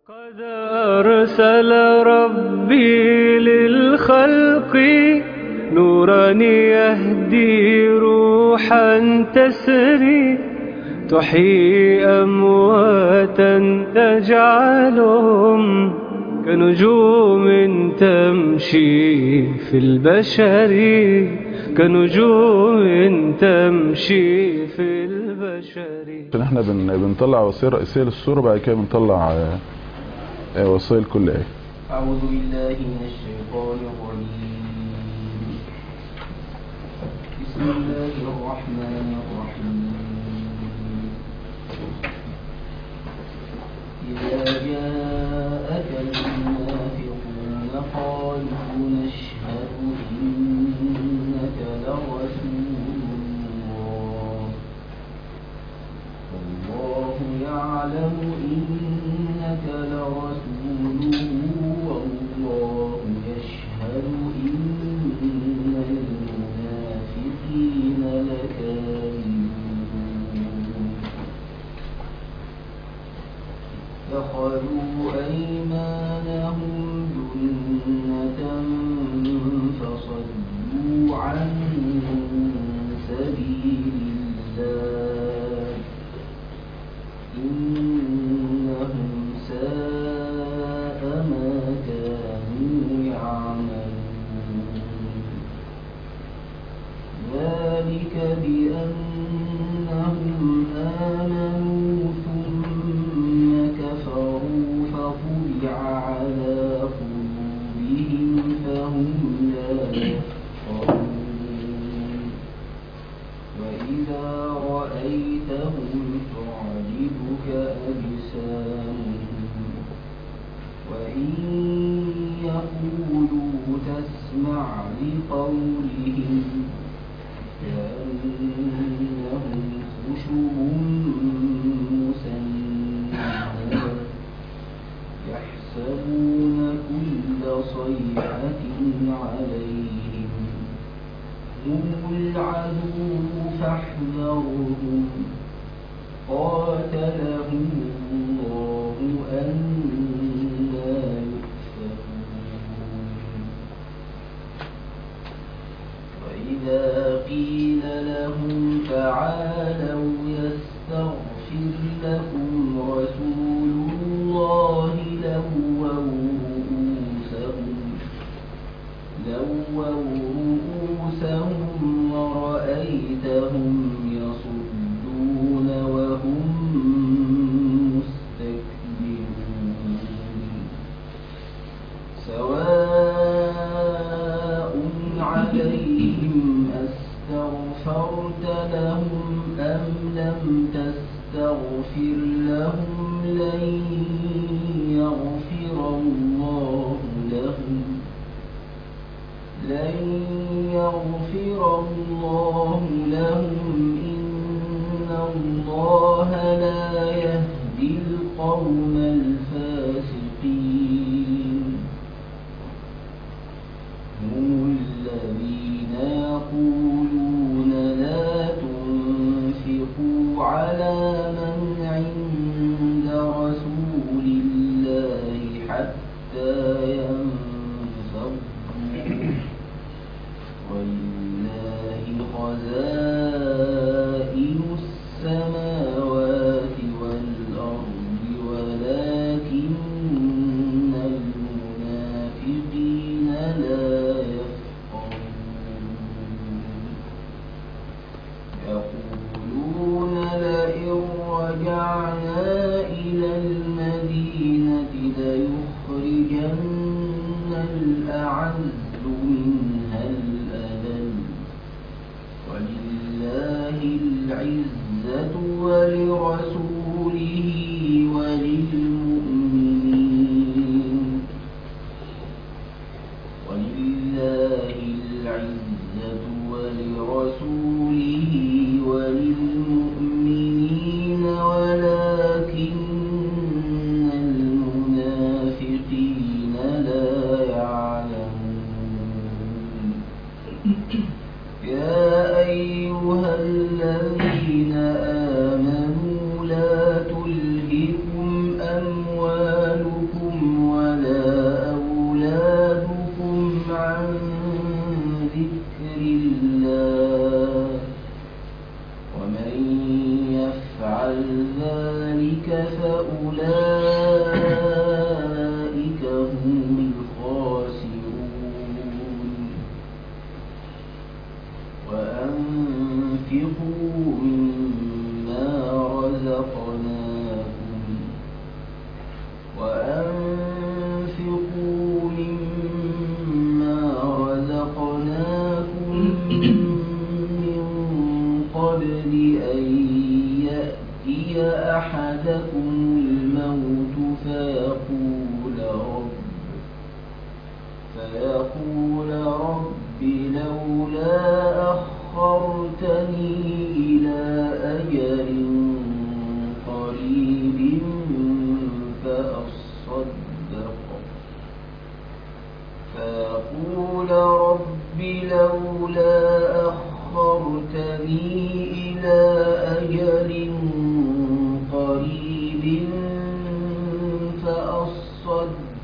قد أرسل ربي للخلق نورا يهدي روحا تسري تحيي أمواتا تجعلهم كنجوم تمشي في البشر كنجوم تمشي في البشر عشان احنا بن... بنطلع وسائل رئيسيه للصوره بعد كده بنطلع آه، آه، وسائل كل ايه أعوذ بالله من الشيطان الرجيم بسم الله الرحمن الرحيم إذا جاءك المنافقون قالوا نشهد إنك لرسول الله والله يعلم إنك لرسوله والله يشهد إن المنافقين لكاذبون اتخذوا أيمانهم جنة فصدوا عن سبيل الله إنهم ساء ما كانوا يعملون ذلك بأنهم آمنوا ثم كفروا فطبع على قلوبهم فهم لا يفقهون وإذا رأيتهم تعجبك أجسامهم وإن يقولوا تسمع لقولهم كأنهم خشب مسندة يحسبون كل صيحة عليهم هم العدو فاحذرهم قاتلهم الله أنا يؤفكون وإذا قيل لهم تعالوا يستغفر لكم رسول الله لووا رؤوسهم لووا رؤوسهم ورأيتهم يصدون وهم مستكبرون سواء عليهم أستغفرت لهم أم لم تستغفر لهم لن يغفر الله لهم لن يغفر الله لهم إن الله لا يهدي القوم الفاسقين هم الذين يقولون لا تنفقوا على من عند رسول الله حتى ينفضوا ولله خزائن السماوات والأرض ولكن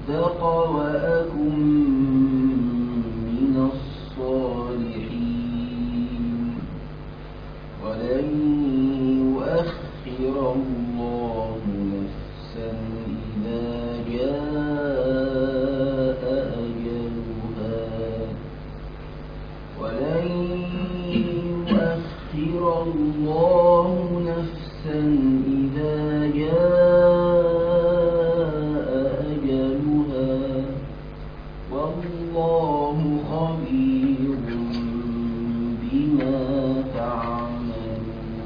أصدق وأكن من الصالحين ولن يؤخر الله نفسا إذا جاء أجلها ولن يؤخر الله نفسا إذا جاء أجلها والله خبير بما تعملون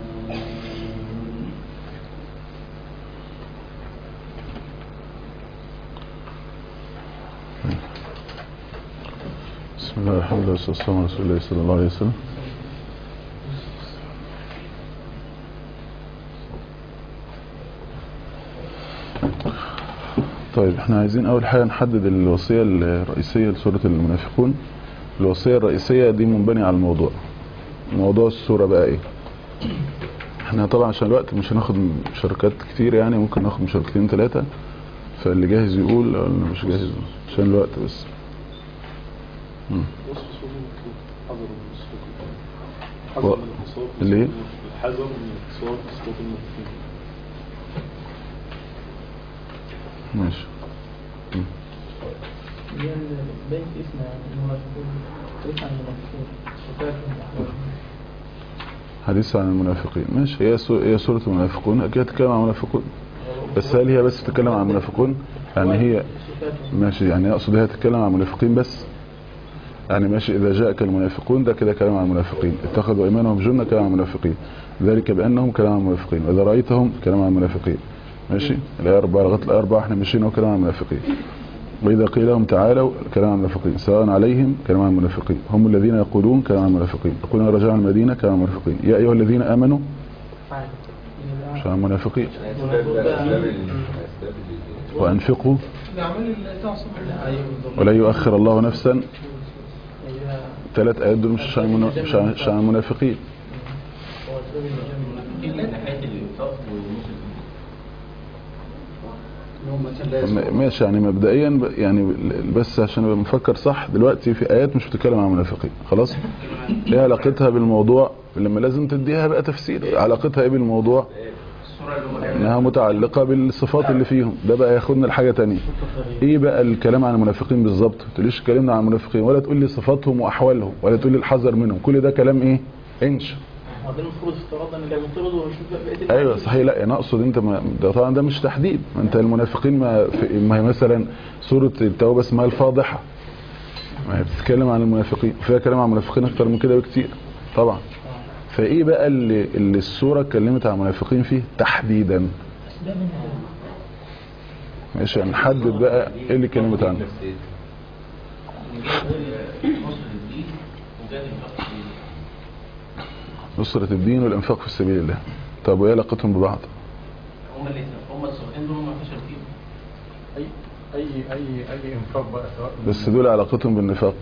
بسم الله الحمد لله والصلاة والسلام على رسول الله صلى الله عليه وسلم طيب احنا عايزين اول حاجة نحدد الوصية الرئيسية لسورة المنافقون الوصية الرئيسية دي منبنية على الموضوع موضوع السورة بقى ايه احنا طبعا عشان الوقت مش هناخد مشاركات كتير يعني ممكن ناخد مشاركتين ثلاثة فاللي جاهز يقول أو اللي مش جاهز عشان الوقت بس مم. وصف صوم المطلوب حذر من السلوك و- حذر من الانتصار في اللي إيه؟ صوت- الحذر من الانتصار في صوت المنافقين ماشي هي البيت اسم المنافقون اسم المنافقون وكافر المحرم حديث عن المنافقين ماشي هي سو- هي سورة المنافقون اكيد تتكلم عن المنافقون بس هل هي بس تتكلم عن المنافقون يعني هي ماشي يعني اقصد هي تتكلم عن المنافقين بس يعني ماشي اذا جاءك المنافقون ده كده كلام عن المنافقين اتخذوا ايمانهم جنة كلام عن المنافقين ذلك بانهم كلام عن المنافقين واذا رايتهم كلام عن المنافقين ماشي الايه 4 لغايه الايه 4 احنا ماشيين هو كلام عن المنافقين واذا قيل لهم تعالوا كلام عن المنافقين سواء عليهم كلام عن المنافقين هم الذين يقولون كلام عن المنافقين يقولون رجعوا المدينه كلام عن المنافقين يا ايها الذين امنوا مش عن المنافقين وانفقوا ولا يؤخر الله نفسا ثلاث ايات دول مش عن المنا- مش عن- مش عن المنافقين م- ماشي يعني مبدئيا ب- يعني بس عشان ابقى مفكر صح دلوقتي في ايات مش بتتكلم عن المنافقين خلاص ايه علاقتها بالموضوع لما لازم تديها بقى تفسير علاقتها ايه بالموضوع انها متعلقة بالصفات اللي فيهم ده بقى ياخدنا لحاجة تانية ايه بقى الكلام عن المنافقين بالظبط ما تقوليش اتكلمنا عن المنافقين ولا تقول لي صفاتهم واحوالهم ولا تقول لي الحذر منهم كل ده كلام ايه انش بعدين المفروض افترضنا ان لو افترضوا ونشوف بقى بقيه الآيات. ايوه صحيح لا انا اقصد انت ما ده طبعا ده مش تحديد ما انت المنافقين ما, في ما هي مثلا سوره التوبه اسمها الفاضحه ما هي بتتكلم عن المنافقين فيها كلام عن المنافقين اكتر من كده بكتير طبعا فايه بقى اللي, اللي السوره اتكلمت عن المنافقين فيه تحديدا ماشي هنحدد بقى ايه اللي اتكلمت عنه نصرة الدين والانفاق في سبيل الله طب وايه علاقتهم ببعض هم اللي هم الصفحتين دول هم فشل فيهم اي اي اي اي انفاق بقى سواء بس دول علاقتهم بالنفاق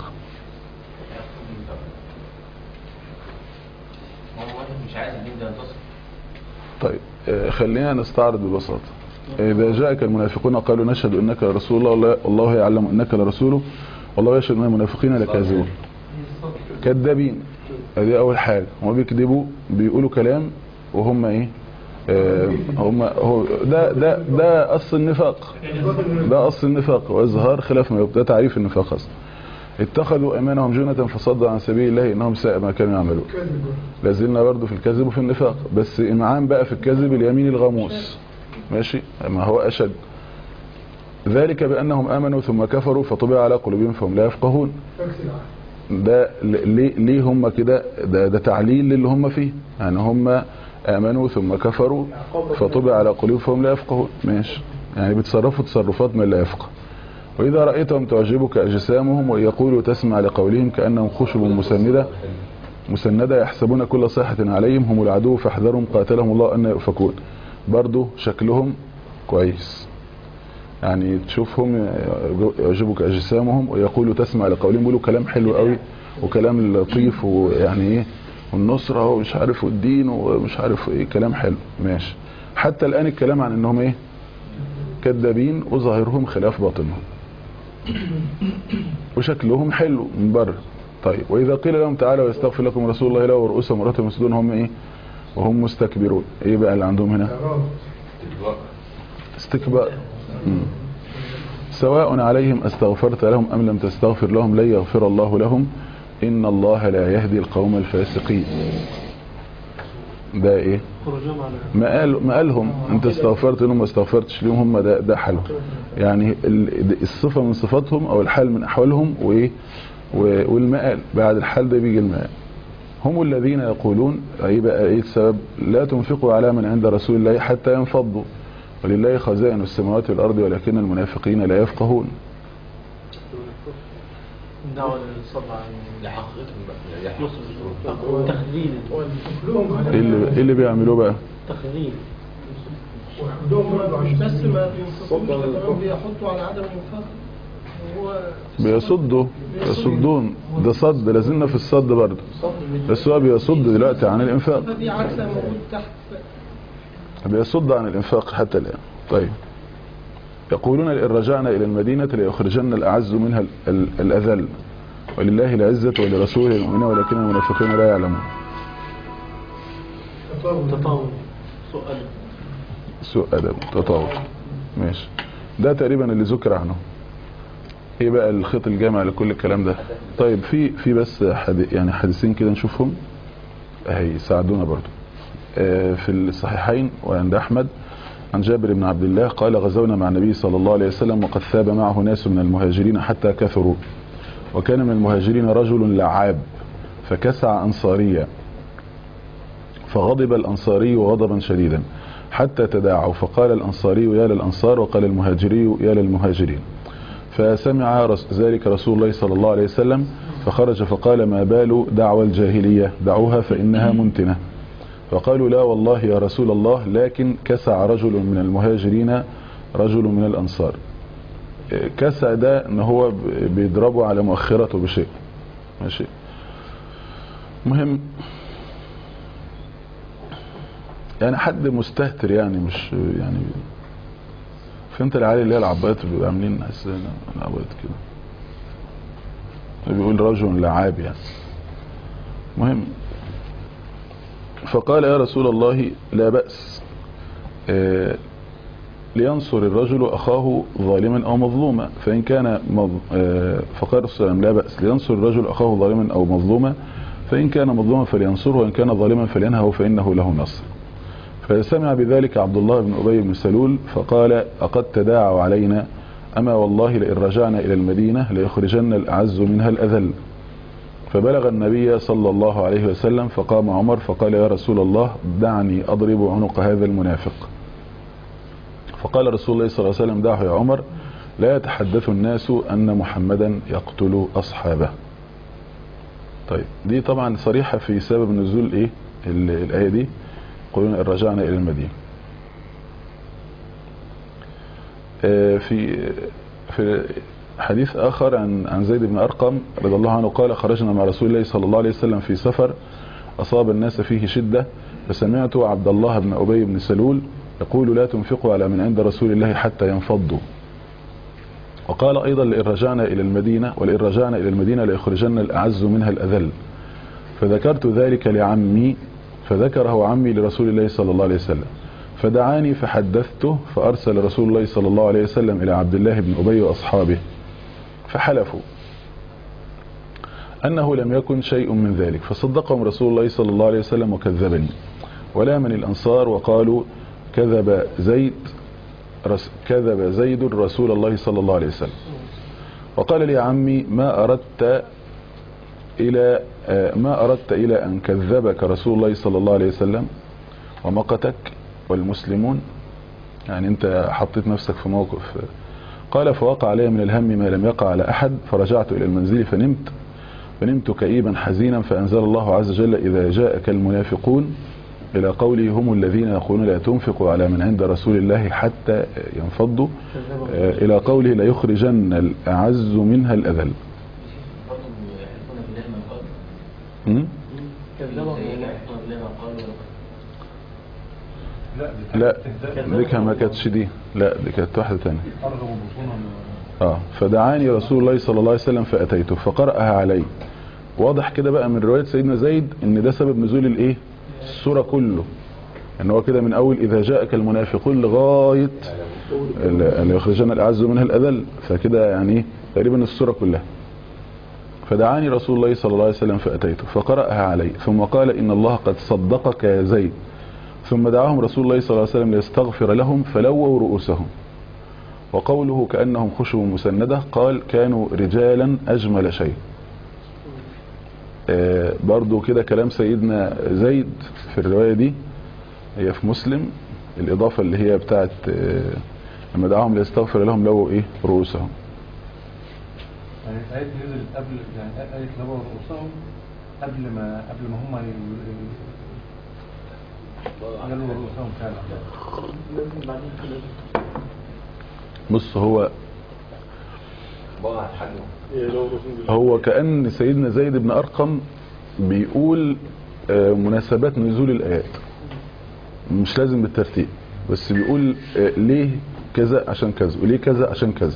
هو واحد مش عايز الدين ده ينتصر طيب آه، خلينا نستعرض ببساطة إذا جاءك المنافقون قالوا نشهد أنك لرسول الله والله- والله يعلم أنك لرسوله والله يشهد أن المنافقين لكاذبون كذابين هذه أول حاجة هم بيكذبوا بيقولوا كلام وهم إيه آه، هم هو ده ده ده أصل النفاق ده أصل النفاق وإظهار خلاف ما يبقى ده تعريف النفاق أصلا اتخذوا ايمانهم جنة فصدوا عن سبيل الله انهم ساء ما كانوا يعملون لازلنا برضو في الكذب وفي النفاق بس امعان بقى في الكذب اليمين الغموس ماشي ما هو اشد ذلك بانهم امنوا ثم كفروا فطبع على قلوبهم فهم لا يفقهون ده ل- ليه ليه هم كده ده, ده تعليل للي هم فيه يعني هم امنوا ثم كفروا فطبع على قلوبهم فهم لا يفقهون ماشي يعني بيتصرفوا تصرفات من لا يفقه وإذا رأيتهم تعجبك أجسامهم ويقولوا تسمع لقولهم كأنهم خشب مسندة مسندة يحسبون كل صيحة عليهم هم العدو فاحذرهم قاتلهم الله أن يؤفكون برضو شكلهم كويس يعني تشوفهم يعجبك أجسامهم ويقولوا تسمع لقولهم يقولوا كلام حلو قوي وكلام لطيف ويعني ايه والنصرة ومش عارف والدين ومش عارف ايه كلام حلو ماشي حتى الآن الكلام عن انهم ايه كذابين وظاهرهم خلاف باطنهم وشكلهم حلو من بره طيب واذا قيل لهم تعالوا يستغفر لكم رسول الله له ورؤوسهم ورؤوسهم يسجدون هم ايه وهم مستكبرون ايه بقى اللي عندهم هنا استكبار مم. سواء عليهم استغفرت لهم ام لم تستغفر لهم لن يغفر الله لهم ان الله لا يهدي القوم الفاسقين ده ايه ما قال ما قالهم انت استغفرت لهم ما استغفرتش لهم هم ده ده حالهم يعني ال- الصفه من صفاتهم او الحال من احوالهم وايه و- والمآل بعد الحال ده بيجي المآل هم الذين يقولون ايه بقى ايه السبب لا تنفقوا على من عند رسول الله حتى ينفضوا ولله خزائن السماوات والارض ولكن المنافقين لا يفقهون دعوة للصبر لحقيقتهم بقى تخذيل ايه اللي, إيه اللي بيعملوه بقى تخذيل مش بس ما بينفقوش ده كمان بيحطوا على عدم الانفاق وهو بيصدوا يصدون ده صد لازلنا في الصد برضه بس هو بيصد دلوقتي عن الانفاق فدي عكسها موجود تحت بيصد عن الانفاق حتى الان طيب يقولون إن رجعنا الى المدينه ليخرجن الاعز منها ال- ال- الاذل ولله العزه ولرسوله المؤمنين ولكن المنافقين لا يعلمون تطاول سؤال سوء ادب تطاول ماشي ده تقريبا اللي ذكر عنه ايه بقى الخيط الجامع لكل الكلام ده طيب في في بس حدي يعني حديثين كده نشوفهم هيساعدونا برضو آه، في الصحيحين وعند احمد عن جابر بن عبد الله قال غزونا مع النبي صلى الله عليه وسلم وقد ثاب معه ناس من المهاجرين حتى كثروا وكان من المهاجرين رجل لعاب فكسع انصاريا فغضب الانصاري غضبا شديدا حتى تداعوا فقال الانصاري يا للانصار وقال المهاجري يا للمهاجرين فسمع رس- ذلك رسول الله صلى الله عليه وسلم فخرج فقال ما بال دعوى الجاهلية دعوها فإنها منتنة فقالوا لا والله يا رسول الله لكن كسع رجل من المهاجرين رجل من الأنصار إيه، كسع ده ان هو ب- بيضربه على مؤخرته بشيء ماشي مهم يعني حد مستهتر يعني مش يعني فهمت العيال اللي هي العبايات بيبقوا عاملين حسنا العبايات كده بيقول رجل لعاب يعني مهم فقال يا رسول الله لا بأس آه، لينصر الرجل أخاه ظالما أو مظلوما فإن كان مظ... آه، فقال الرسول صلى الله عليه وسلم لا بأس لينصر الرجل أخاه ظالما أو مظلوما فإن كان مظلوما فلينصره وإن كان ظالما فلينهه فإنه له نصر فسمع بذلك عبد الله بن أبي بن سلول فقال أقد تداعوا علينا أما والله لئن رجعنا إلى المدينة ليخرجن الأعز منها الأذل فبلغ النبي صلى الله عليه وسلم فقام عمر فقال يا رسول الله دعني أضرب عنق هذا المنافق فقال رسول الله صلى الله عليه وسلم دعه يا عمر لا يتحدث الناس أن محمدا يقتل أصحابه طيب دي طبعا صريحة في سبب نزول ايه ال- الآية دي يقولون إن رجعنا إلى المدينة آه، في في حديث آخر عن عن زيد بن أرقم رضي الله عنه قال خرجنا مع رسول الله صلى الله عليه وسلم في سفر أصاب الناس فيه شدة فسمعت عبد الله بن أبي بن سلول يقول لا تنفقوا على من عند رسول الله حتى ينفضوا وقال أيضا لئن رجعنا إلى المدينة ولئن رجعنا إلى المدينة ليخرجن الأعز منها الأذل فذكرت ذلك لعمي فذكره عمي لرسول الله صلى الله عليه وسلم فدعاني فحدثته فأرسل رسول الله صلى الله عليه وسلم إلى عبد الله بن أبي وأصحابه فحلفوا أنه لم يكن شيء من ذلك فصدقهم رسول الله صلى الله عليه وسلم وكذبني ولا من الأنصار وقالوا كذب زيد رس كذب زيد رسول الله صلى الله عليه وسلم وقال لي عمي ما أردت إلى آه، ما أردت إلى أن كذبك رسول الله صلى الله عليه وسلم ومقتك والمسلمون يعني أنت حطيت نفسك في موقف قال فوقع علي من الهم ما لم يقع على أحد فرجعت إلى المنزل فنمت فنمت كئيبا حزينا فأنزل الله عز وجل إذا جاءك المنافقون إلى قوله هم الذين يقولون لا تنفقوا على من عند رسول الله حتى ينفضوا آه، إلى قوله لا يخرجن الأعز منها الأذل برضه يحلفون بالله ما قالوا م? كذبهم زي الله يحلفون بالله ما قالوا لا دي كان- ما كانتش دي لا دي كانت واحدة تانية أرغب بطونا اه فدعاني رسول الله صلى الله عليه وسلم فاتيته فقراها علي واضح كده بقى من روايه سيدنا زيد ان ده سبب نزول الايه السوره كله ان هو كده من اول اذا جاءك المنافقون لغايه اللي يخرجنا الاعز منها الاذل فكده يعني إيه؟ تقريبا السوره كلها فدعاني رسول الله صلى الله عليه وسلم فاتيته فقراها علي ثم قال ان الله قد صدقك يا زيد ثم دعاهم رسول الله صلى الله عليه وسلم ليستغفر لهم فلووا رؤوسهم وقوله كأنهم خشب مسندة قال كانوا رجالا أجمل شيء آه برضو كده كلام سيدنا زيد في الرواية دي هي في مسلم الإضافة اللي هي بتاعت آه لما دعاهم ليستغفر لهم لو إيه رؤوسهم يعني الآية دي نزلت قبل يعني آية لبوا رؤوسهم قبل ما قبل ما هم يلوا رؤوسهم فعلا لازم بعدين كده بص هو بقى هتحجم إيه لو رسول هو كأن سيدنا زيد بن أرقم بيقول آه، مناسبات نزول الآيات مش لازم بالترتيب بس بيقول آه، ليه كذا عشان كذا وليه كذا عشان كذا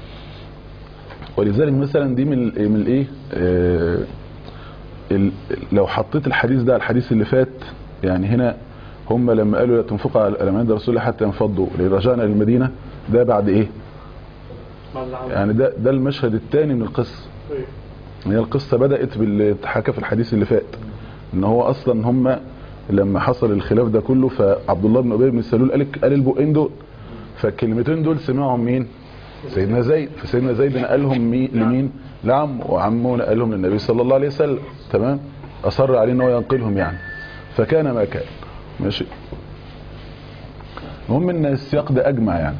ولذلك مثلا دي من ال- من الايه آه، ال- لو حطيت الحديث ده على الحديث اللي فات يعني هنا هم لما قالوا لا تنفقوا على الأمان ده رسول الله حتى ينفضوا رجعنا للمدينة ده بعد ايه بعد العمل يعني ده ده المشهد الثاني من القصه إيه. هي القصة بدأت باللي اتحكى في الحديث اللي فات ان هو اصلا هم لما حصل الخلاف ده كله فعبد الله بن ابي بن سلول قال قال البقين دول فالكلمتين دول سمعهم مين سيدنا زيد فسيدنا زيد نقلهم مين لمين لعم وعمه نقلهم للنبي صلى الله عليه وسلم تمام اصر عليه ان هو ينقلهم يعني فكان ما كان ماشي المهم ان السياق ده اجمع يعني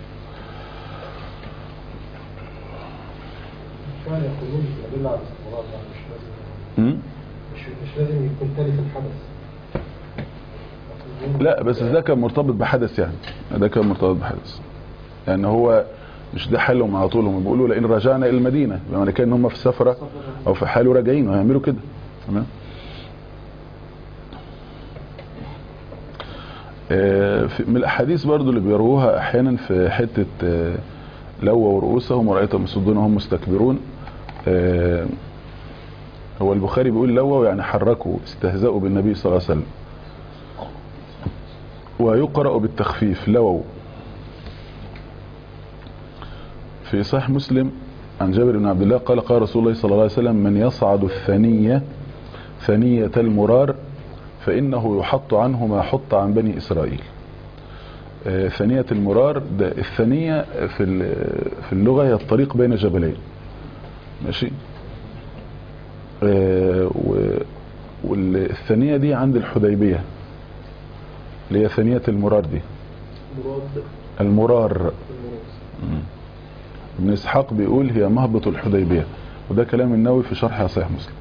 كان يقولون الأدلة على الاستمرار يعني مش لازم م? مش, مش لازم يكون تالف الحدث يقولون لا بس ده كان مرتبط بحدث يعني ده كان مرتبط بحدث يعني هو مش ده حالهم على طول هم بيقولوا لئن رجعنا الى المدينه بمعنى كان هم في سفره او في حال راجعين وهيعملوا كده تمام آه، في- من الاحاديث برضو اللي بيروها احيانا في حته آه، لووا رؤوسهم ورأيتهم يصدون وهم مستكبرون آه، هو البخاري بيقول لووا يعني حركوا استهزأوا بالنبي صلى الله عليه وسلم ويقرأ بالتخفيف لووا في صحيح مسلم عن جابر بن عبد الله قال قال رسول الله صلى الله عليه وسلم من يصعد الثنية ثنية المرار فإنه يحط عنه ما حط عن بني إسرائيل آه، ثنية المرار ده الثنية في ال- في اللغة هي الطريق بين جبلين ماشي آه، و- والثنية دي عند الحديبية اللي هي ثنية المرار دي مراد المرار المراد مم. ابن اسحاق بيقول هي مهبط الحديبية وده كلام النووي في شرح صحيح مسلم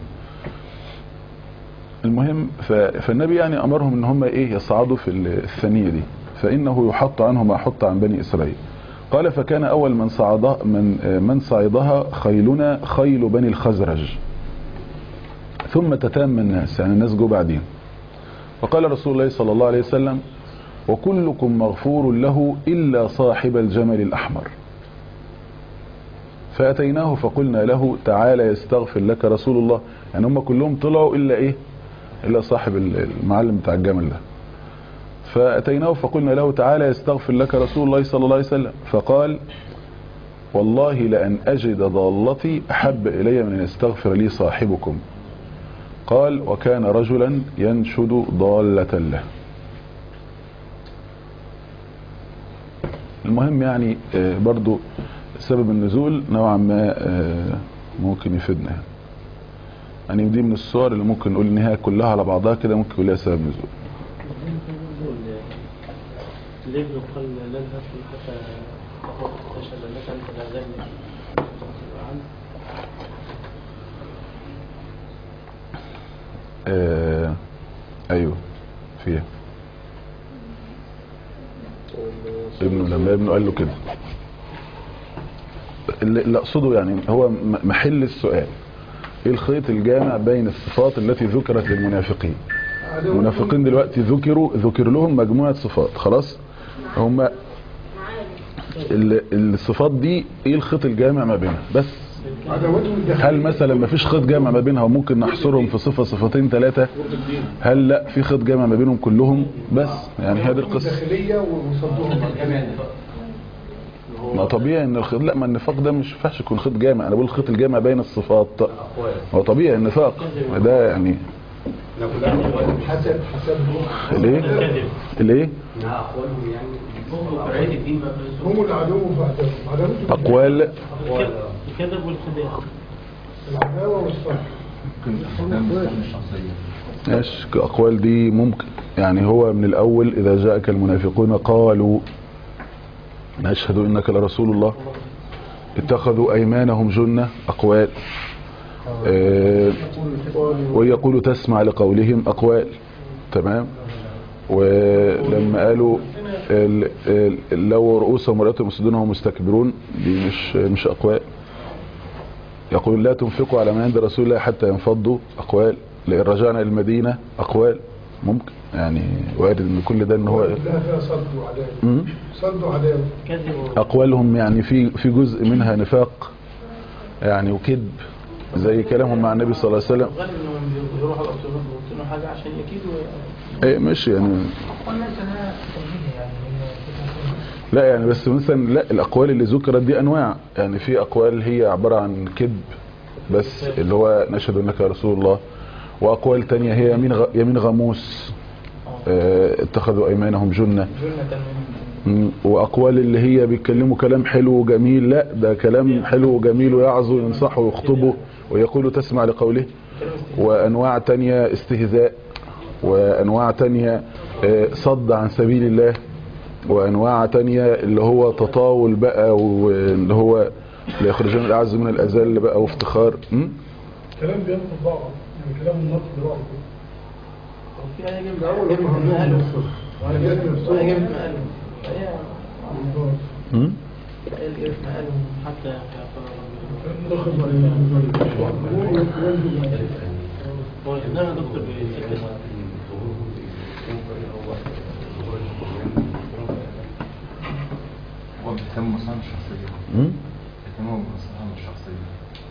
المهم ف... فالنبي يعني امرهم ان هم ايه يصعدوا في الثانية دي فانه يحط عنه ما حط عن بني اسرائيل قال فكان اول من صعد من من صعدها خيلنا خيل بني الخزرج ثم تتام الناس يعني الناس جو بعدين وقال رسول الله صلى الله عليه وسلم وكلكم مغفور له إلا صاحب الجمل الأحمر فأتيناه فقلنا له تعالى يستغفر لك رسول الله يعني هم كلهم طلعوا إلا إيه إلا صاحب المعلم بتاع الجمل ده فأتيناه فقلنا له تعالى يستغفر لك رسول الله صلى الله عليه وسلم فقال والله لأن أجد ضالتي أحب إلي من أن يستغفر لي صاحبكم قال وكان رجلا ينشد ضالة له المهم يعني آه، برضو سبب النزول نوعا ما آه، ممكن يفيدنا يعني. يعني دي من الصور اللي ممكن نقول ان هي كلها على بعضها كده ممكن يقول لها سبب نزول ليه قال لا تدخل حتى تقول تشهد انك انت لا زال آه ايوه فيها ابنه لما ابنه قال له كده اللي اللي اقصده يعني هو م- محل السؤال ايه الخيط الجامع بين الصفات التي ذكرت للمنافقين المنافقين دلوقتي ذكروا ذكر لهم مجموعة صفات خلاص هم ال- الصفات دي ايه الخيط الجامع ما بينها بس عداوتهم الداخلية هل مثلا ما فيش خيط جامع ما بينها وممكن نحصرهم في صفة صفتين ثلاثة هل لا في خيط جامع ما بينهم كلهم بس يعني هذه القصة الداخلية وصدهم عن ما طبيعي ان الخيط لا ما النفاق ده مش ينفعش يكون خيط جامع انا بقول الخيط الجامع بين الصفات هو طبيعي النفاق ده يعني حسب حسبهم الايه الايه هم العدو فاعتبروا عداوتهم اقوال الكذب والخداع العداوة والصبر ممكن استخدام من الشخصية ماشي اقوال دي ممكن يعني هو من الاول اذا جاءك المنافقون قالوا نشهد انك لرسول الله اتخذوا ايمانهم جنة اقوال آه، ويقولوا تسمع لقولهم اقوال تمام ولما قالوا ال- ال- لو رؤوسهم ورأتهم يسدونهم مستكبرون دي مش مش اقوال يقول لا تنفقوا على ما عند رسول الله حتى ينفضوا اقوال لان رجعنا المدينة اقوال ممكن يعني وارد ان كل ده ان هو لا فيها صد وعداوة مم. صد وعداوة كذب اقوالهم يعني في في جزء منها نفاق يعني وكذب زي كلامهم مع النبي صلى الله عليه وسلم غالب انهم بيروحوا يقتلوا حاجه عشان يكيدوا ايه مش يعني قلنا انها توجيه يعني هي لا يعني بس مثلا لا الاقوال اللي ذكرت دي انواع يعني في اقوال هي عبارة عن كذب بس اللي هو نشهد انك رسول الله واقوال تانية هي يمين غ- يمين غموس آه، اتخذوا ايمانهم جنة جنة مم. واقوال اللي هي بيتكلموا كلام حلو وجميل لا ده كلام حلو وجميل ويعظوا وينصحوا ويخطبوا ويقولوا تسمع لقوله وانواع تانية استهزاء وانواع تانية آه، صد عن سبيل الله وانواع تانية اللي هو تطاول بقى واللي هو ليخرجون الاعز من الاذل بقى وافتخار مم؟ كلام بينقض بعض يعني كلام النقد بعض في آية جابت الأول جابت هم من عندهم أهله نفس وعلى جد آية نفسهم جابت من أهله فهي مم؟ الآية اللي جابت من أهله حتى يقول نخذ عليهم هو إنما يا دكتور بيسكت هو بيهتم مثلا الشخصية مم؟ بيهتم مثلا الشخصية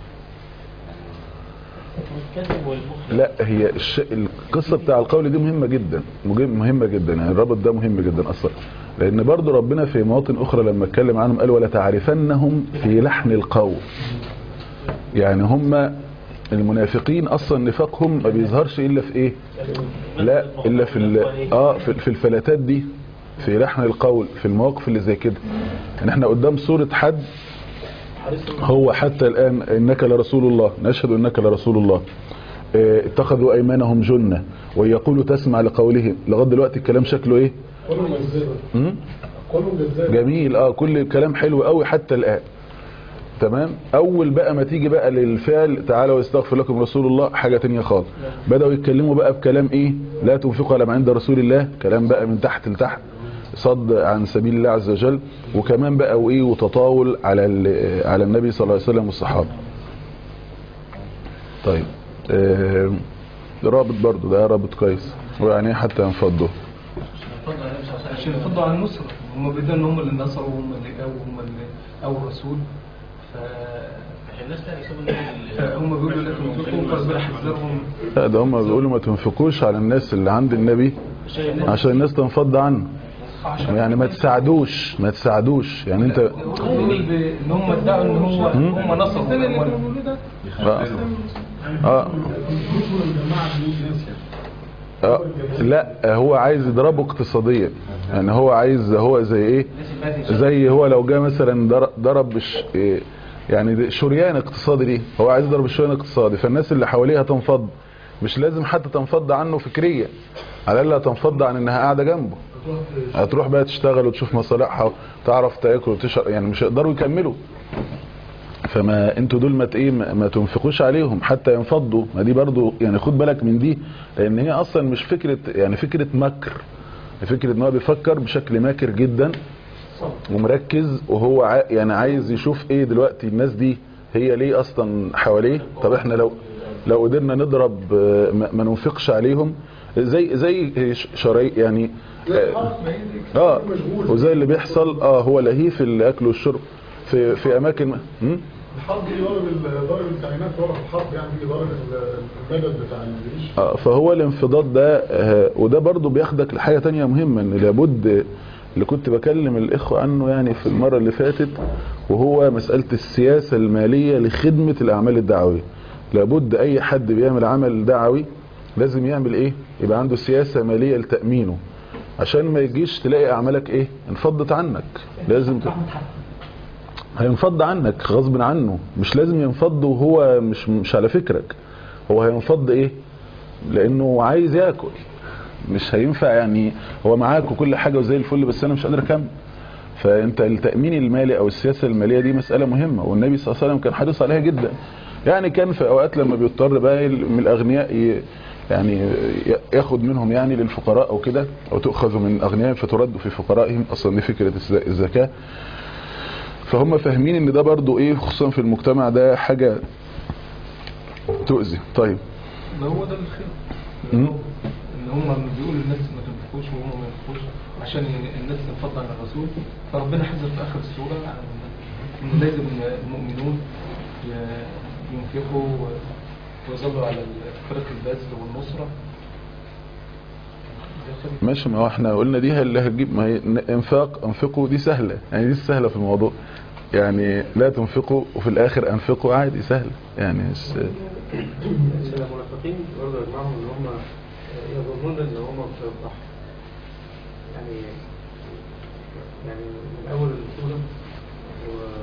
الكذب والبخل لا هي الش... القصة بتاع القول دي مهمة جدا مهم- مهمة جدا يعني الرابط ده مهم جدا اصلا لان برضو ربنا في مواطن اخرى لما اتكلم عنهم قال ولا تعرفنهم في لحن القول يعني هم المنافقين اصلا نفاقهم ما بيظهرش الا في ايه لا الا في ال... اه في, في الفلاتات دي في لحن القول في المواقف اللي زي كده يعني احنا قدام صورة حد هو حتى الآن إنك لرسول الله نشهد إنك لرسول الله اه، اتخذوا أيمانهم جنة ويقولوا تسمع لقولهم لغاية دلوقتي الكلام شكله إيه كلهم جذابة مم؟ كلهم جذابة جميل اه كل الكلام حلو قوي حتى الآن تمام اول بقى ما تيجي بقى للفعل تعالوا واستغفر لكم رسول الله حاجة تانية خالص بدأوا يتكلموا بقى بكلام ايه لا تنفقوا على ما عند رسول الله كلام بقى من تحت لتحت صد عن سبيل الله عز وجل وكمان بقى وايه وتطاول على ال- على النبي صلى الله عليه وسلم والصحابه طيب آه، رابط برضو ده رابط كويس ويعني إيه حتى ينفضوا عشان يفضوا عن النصرة هم بيدوا ان هم اللي نصروا وهم اللي جابوا وهم اللي او الرسول ف الناس لا يسيبوا النبي فهم بيقولوا لا تنفقوا فربنا حذرهم لا ده هم بيقولوا ما تنفقوش على الناس اللي عند النبي عشان الناس تنفض عنه يعني ما تساعدوش ما تساعدوش يعني انت بيقول ب- ان هم ادعوا ان هو هم نصروا هم اه اه اه لا هو عايز يضربه اقتصاديا يعني هو عايز هو زي ايه زي هو لو جه مثلا در- ضرب بش إيه يعني ده شريان اقتصادي ليه هو عايز يضرب الشريان الاقتصادي فالناس اللي حواليه هتنفض مش لازم حتى تنفض عنه فكريا على الاقل هتنفض عن انها قاعده جنبه هتروح بقى تشتغل وتشوف مصالحها وتعرف تاكل وتشرب يعني مش هيقدروا يكملوا فما انتوا دول ما ت- ايه ما ما تنفقوش عليهم حتى ينفضوا ما دي برضو يعني خد بالك من دي لان هي اصلا مش فكرة يعني فكرة مكر فكرة ان هو بيفكر بشكل ماكر جدا ومركز وهو ع... يعني عايز يشوف ايه دلوقتي الناس دي هي ليه اصلا حواليه طب احنا لو لو قدرنا نضرب آه، ما ما ننفقش عليهم زي زي ش- شرايط يعني زي اه, الحرب ما هي دي آه مشغول وزي اللي بيحصل اه هو لهيف الاكل والشرب في في اماكن م? الحرب دي ضرب ال- ضرب الكائنات ضرب الحرب يعني دي ضرب ال- المدد بتاع الجيش آه، فهو الانفضاض ده آه، وده برضو بياخدك لحاجة تانية مهمة ان لابد اللي كنت بكلم الاخوة عنه يعني في المرة اللي فاتت وهو مسألة السياسة المالية لخدمة الاعمال الدعوية لابد اي حد بيعمل عمل دعوي لازم يعمل ايه يبقى عنده سياسة مالية لتأمينه عشان ما يجيش تلاقي اعمالك ايه انفضت عنك لازم ت... هينفض عنك غصب عنه مش لازم ينفض وهو مش مش على فكرك هو هينفض ايه لانه عايز ياكل مش هينفع يعني هو معاك وكل حاجه وزي الفل بس انا مش قادر اكمل فانت التامين المالي او السياسه الماليه دي مساله مهمه والنبي صلى الله عليه وسلم كان حريص عليها جدا يعني كان في اوقات لما بيضطر بقى من الاغنياء ي- يعني ي- ياخد منهم يعني للفقراء او كده او تؤخذ من اغنيائهم فترد في فقرائهم اصلا دي فكره الز- الزكاه فهم فاهمين ان ده برضو ايه خصوصا في المجتمع ده حاجه تؤذي طيب ما هو ده الخير مم. ان هم بيقولوا الناس ما تنفقوش وهم ما ينفقوش عشان الناس تنفض عن الرسول فربنا حذر في اخر السوره عن ان لازم المؤمنون ي- ينفقوا ويظلوا على فرق البذل والنصره ده خير. ماشي ما هو احنا قلنا دي اللي هتجيب ما هي انفاق انفقوا دي سهله يعني دي السهله في الموضوع يعني لا تنفقوا وفي الاخر انفقوا عادي سهله يعني مش المنافقين برضه يجمعهم ان هم يظنون ان هم مش هيفضحوا يعني يعني من اول السوره و-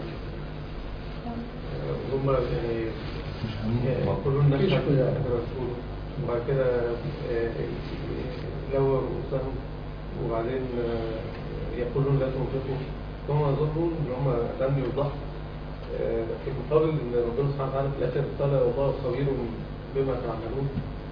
وهم يعني يقولون نشهد انك رسول وبعد كده آه، لووا رؤوسهم وبعدين آه، يقولون لا تنفقوا ثم يظنون ان هم لم يوضحوا آه، في مقابل ان ربنا سبحانه وتعالى في الاخر قال والله خبير بما تعملون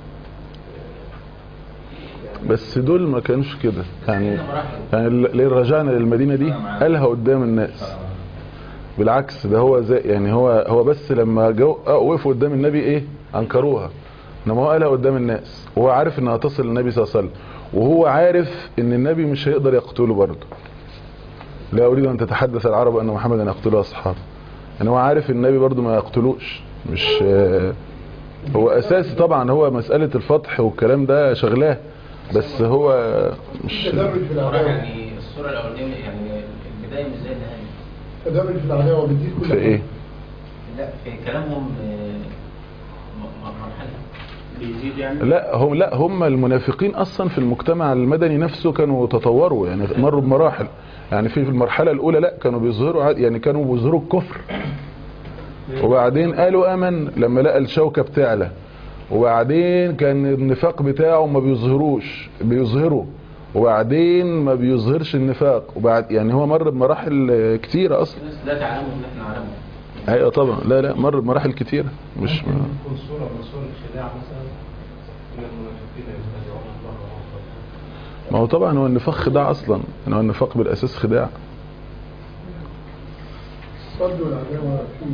آه، يعني بس دول ما كانوش كده يعني يعني ليه رجعنا للمدينه دي قالها قدام الناس بالعكس ده هو زي يعني هو هو بس لما جو آه، وقفوا قدام النبي ايه انكروها انما هو قالها قدام الناس وهو عارف انها تصل للنبي صلى الله عليه وسلم وهو عارف ان النبي مش هيقدر يقتله برضه لا اريد ان تتحدث العرب ان محمدا يقتل اصحابه يعني هو عارف النبي برضه ما يقتلوش مش آه، هو اساسي طبعا هو مساله الفتح والكلام ده شغلاه بس هو مش تدرج في العداوه يعني الصورة الأولانية يعني البداية مش زي النهاية تدرج في العداوه بتزيد كل في ايه لا في كلامهم آه، م- م- مرحلة بيزيد يعني لا هم لا هم المنافقين اصلا في المجتمع المدني نفسه كانوا تطوروا يعني مروا بمراحل يعني في في المرحله الاولى لا كانوا بيظهروا عاد- يعني كانوا بيظهروا الكفر وبعدين قالوا امن لما لقى الشوكه بتعلى وبعدين كان النفاق بتاعه ما بيظهروش بيظهروا وبعدين ما بيظهرش النفاق وبعد يعني هو مر بمراحل آه، كتيره اصلا الناس لا تعلمهم اللي احنا نعلمهم ايوه طبعا لا لا مر بمراحل كتيره مش ما تكون صورة من صور الخداع مثلا ان المنافقين يستهزئون الله ورسوله ما هو طبعا هو النفاق خداع اصلا يعني هو النفاق بالاساس خداع الصد والعداوه في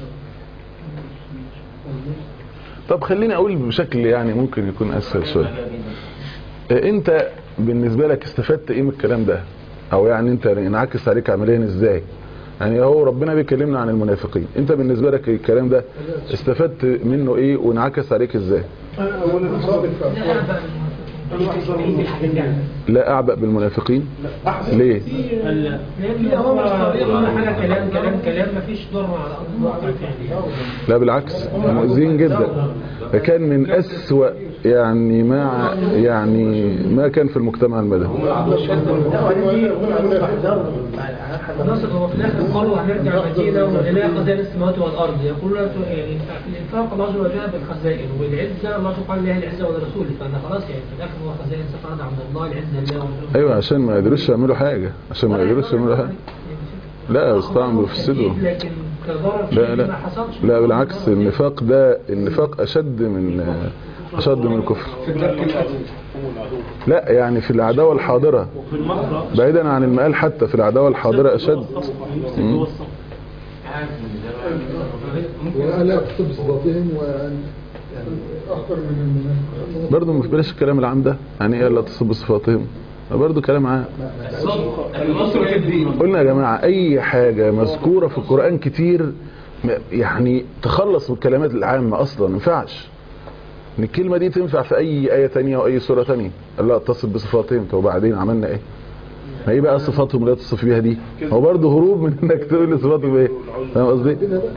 طب خليني اقول بشكل يعني ممكن يكون اسهل شويه إيه انت بالنسبه لك استفدت ايه من الكلام ده او يعني انت انعكس عليك عمليا ازاي يعني هو ربنا بيكلمنا عن المنافقين انت بالنسبه لك الكلام ده استفدت منه ايه وانعكس عليك ازاي اولا افراد الفئه لا اعبأ بالمنافقين ليه لان هو مش طبيعي كل حاجه كلام كلام كلام مفيش ضرر على ارض الواقع يعني لا بالعكس مؤذين جدا فكان من أسوأ يعني ما يعني ما كان في المجتمع المدني نصر هو في الاخر قالوا هنرجع المدينه ولنا خزائن السماوات والارض يقولون يعني في الانفاق الله عز وجل بالخزائن والعزه الله قال لها العزه ولرسوله فانا خلاص يعني في الاخر هو خزائن سفرت عند الله العزه لله ورسوله ايوه عشان ما يقدروش يعملوا حاجه عشان ما يقدروش يعملوا حاجه لا بس طبعا بيفسدوا لكن كضرر لا شيء لا ما حصلش لا بالعكس النفاق ده النفاق اشد من اشد من الكفر في الدرك العدو هم العدو لا يعني في العداوه الحاضره وفي المقرأ بعيدا عن المقال حتى في العداوه الحاضره اشد مم. وألا تبص بطيهم وأن اكتر من المنافق برضه مش بلاش الكلام العام ده يعني ايه لا تصب بصفاتهم برضه كلام عام النصر في الدين قلنا يا جماعة أي حاجة مذكورة في القرآن كتير م- يعني تخلص من الكلمات العامة أصلا ما ينفعش إن الكلمة دي تنفع في أي آية تانية أو أي سورة تانية لا اتصف بصفاتهم طب وبعدين عملنا إيه؟ ما إيه بقى صفاتهم اللي تصف بيها دي؟ هو برضه هروب من إنك تقول لي صفاتهم إيه؟ فاهم قصدي؟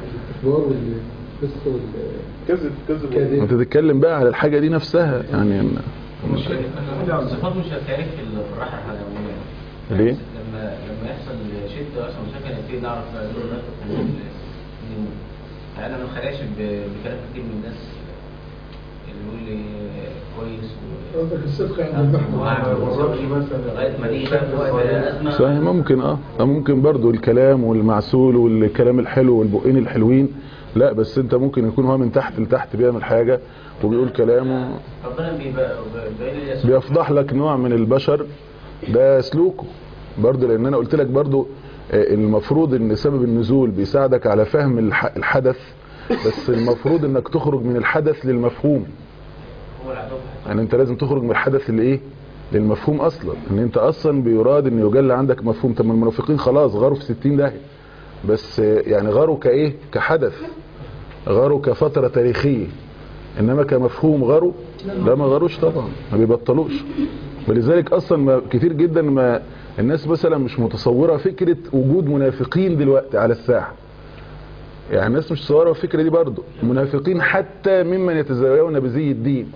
كذب كذب أنت تتكلم بقى على الحاجة دي نفسها يعني الصفات مش هتعرف في الراحه الحيوانيه ليه؟ لما لما يحصل شده اصلا مشاكل نبتدي نعرف بقى دول الناس من من يعني انا ما انخدعش ب- بكلام كتير من الناس اللي يقول لي كويس و- قصدك الصدق عند المحمد وهعمل وأسوي لغايه ما نيجي بقى في وقت ازمه صحيح ممكن اه آه، ممكن برضو الكلام والمعسول والكلام الحلو والبقين الحلوين لا بس انت ممكن يكون هو من تحت لتحت بيعمل حاجة وبيقول كلامه ربنا بيبقى بيبين لي بيفضح لك نوع من البشر ده سلوكه برضو لان انا قلت لك برضو آه، المفروض ان سبب النزول بيساعدك على فهم الح- الحدث بس المفروض انك تخرج من الحدث للمفهوم هو العدو يعني انت لازم تخرج من الحدث لايه للمفهوم اصلا ان انت اصلا بيراد ان يجل عندك مفهوم طب ما المنافقين خلاص غاروا في 60 داهيه بس آه، يعني غاروا كايه كحدث غاروا كفتره تاريخيه انما كمفهوم غاروا لا ما غاروش طبعا ما بيبطلوش ولذلك اصلا ما كتير جدا ما الناس مثلا مش متصوره فكره وجود منافقين دلوقتي على الساحه يعني الناس مش متصوره الفكره دي برضو منافقين حتى ممن يتزاوون بزي الدين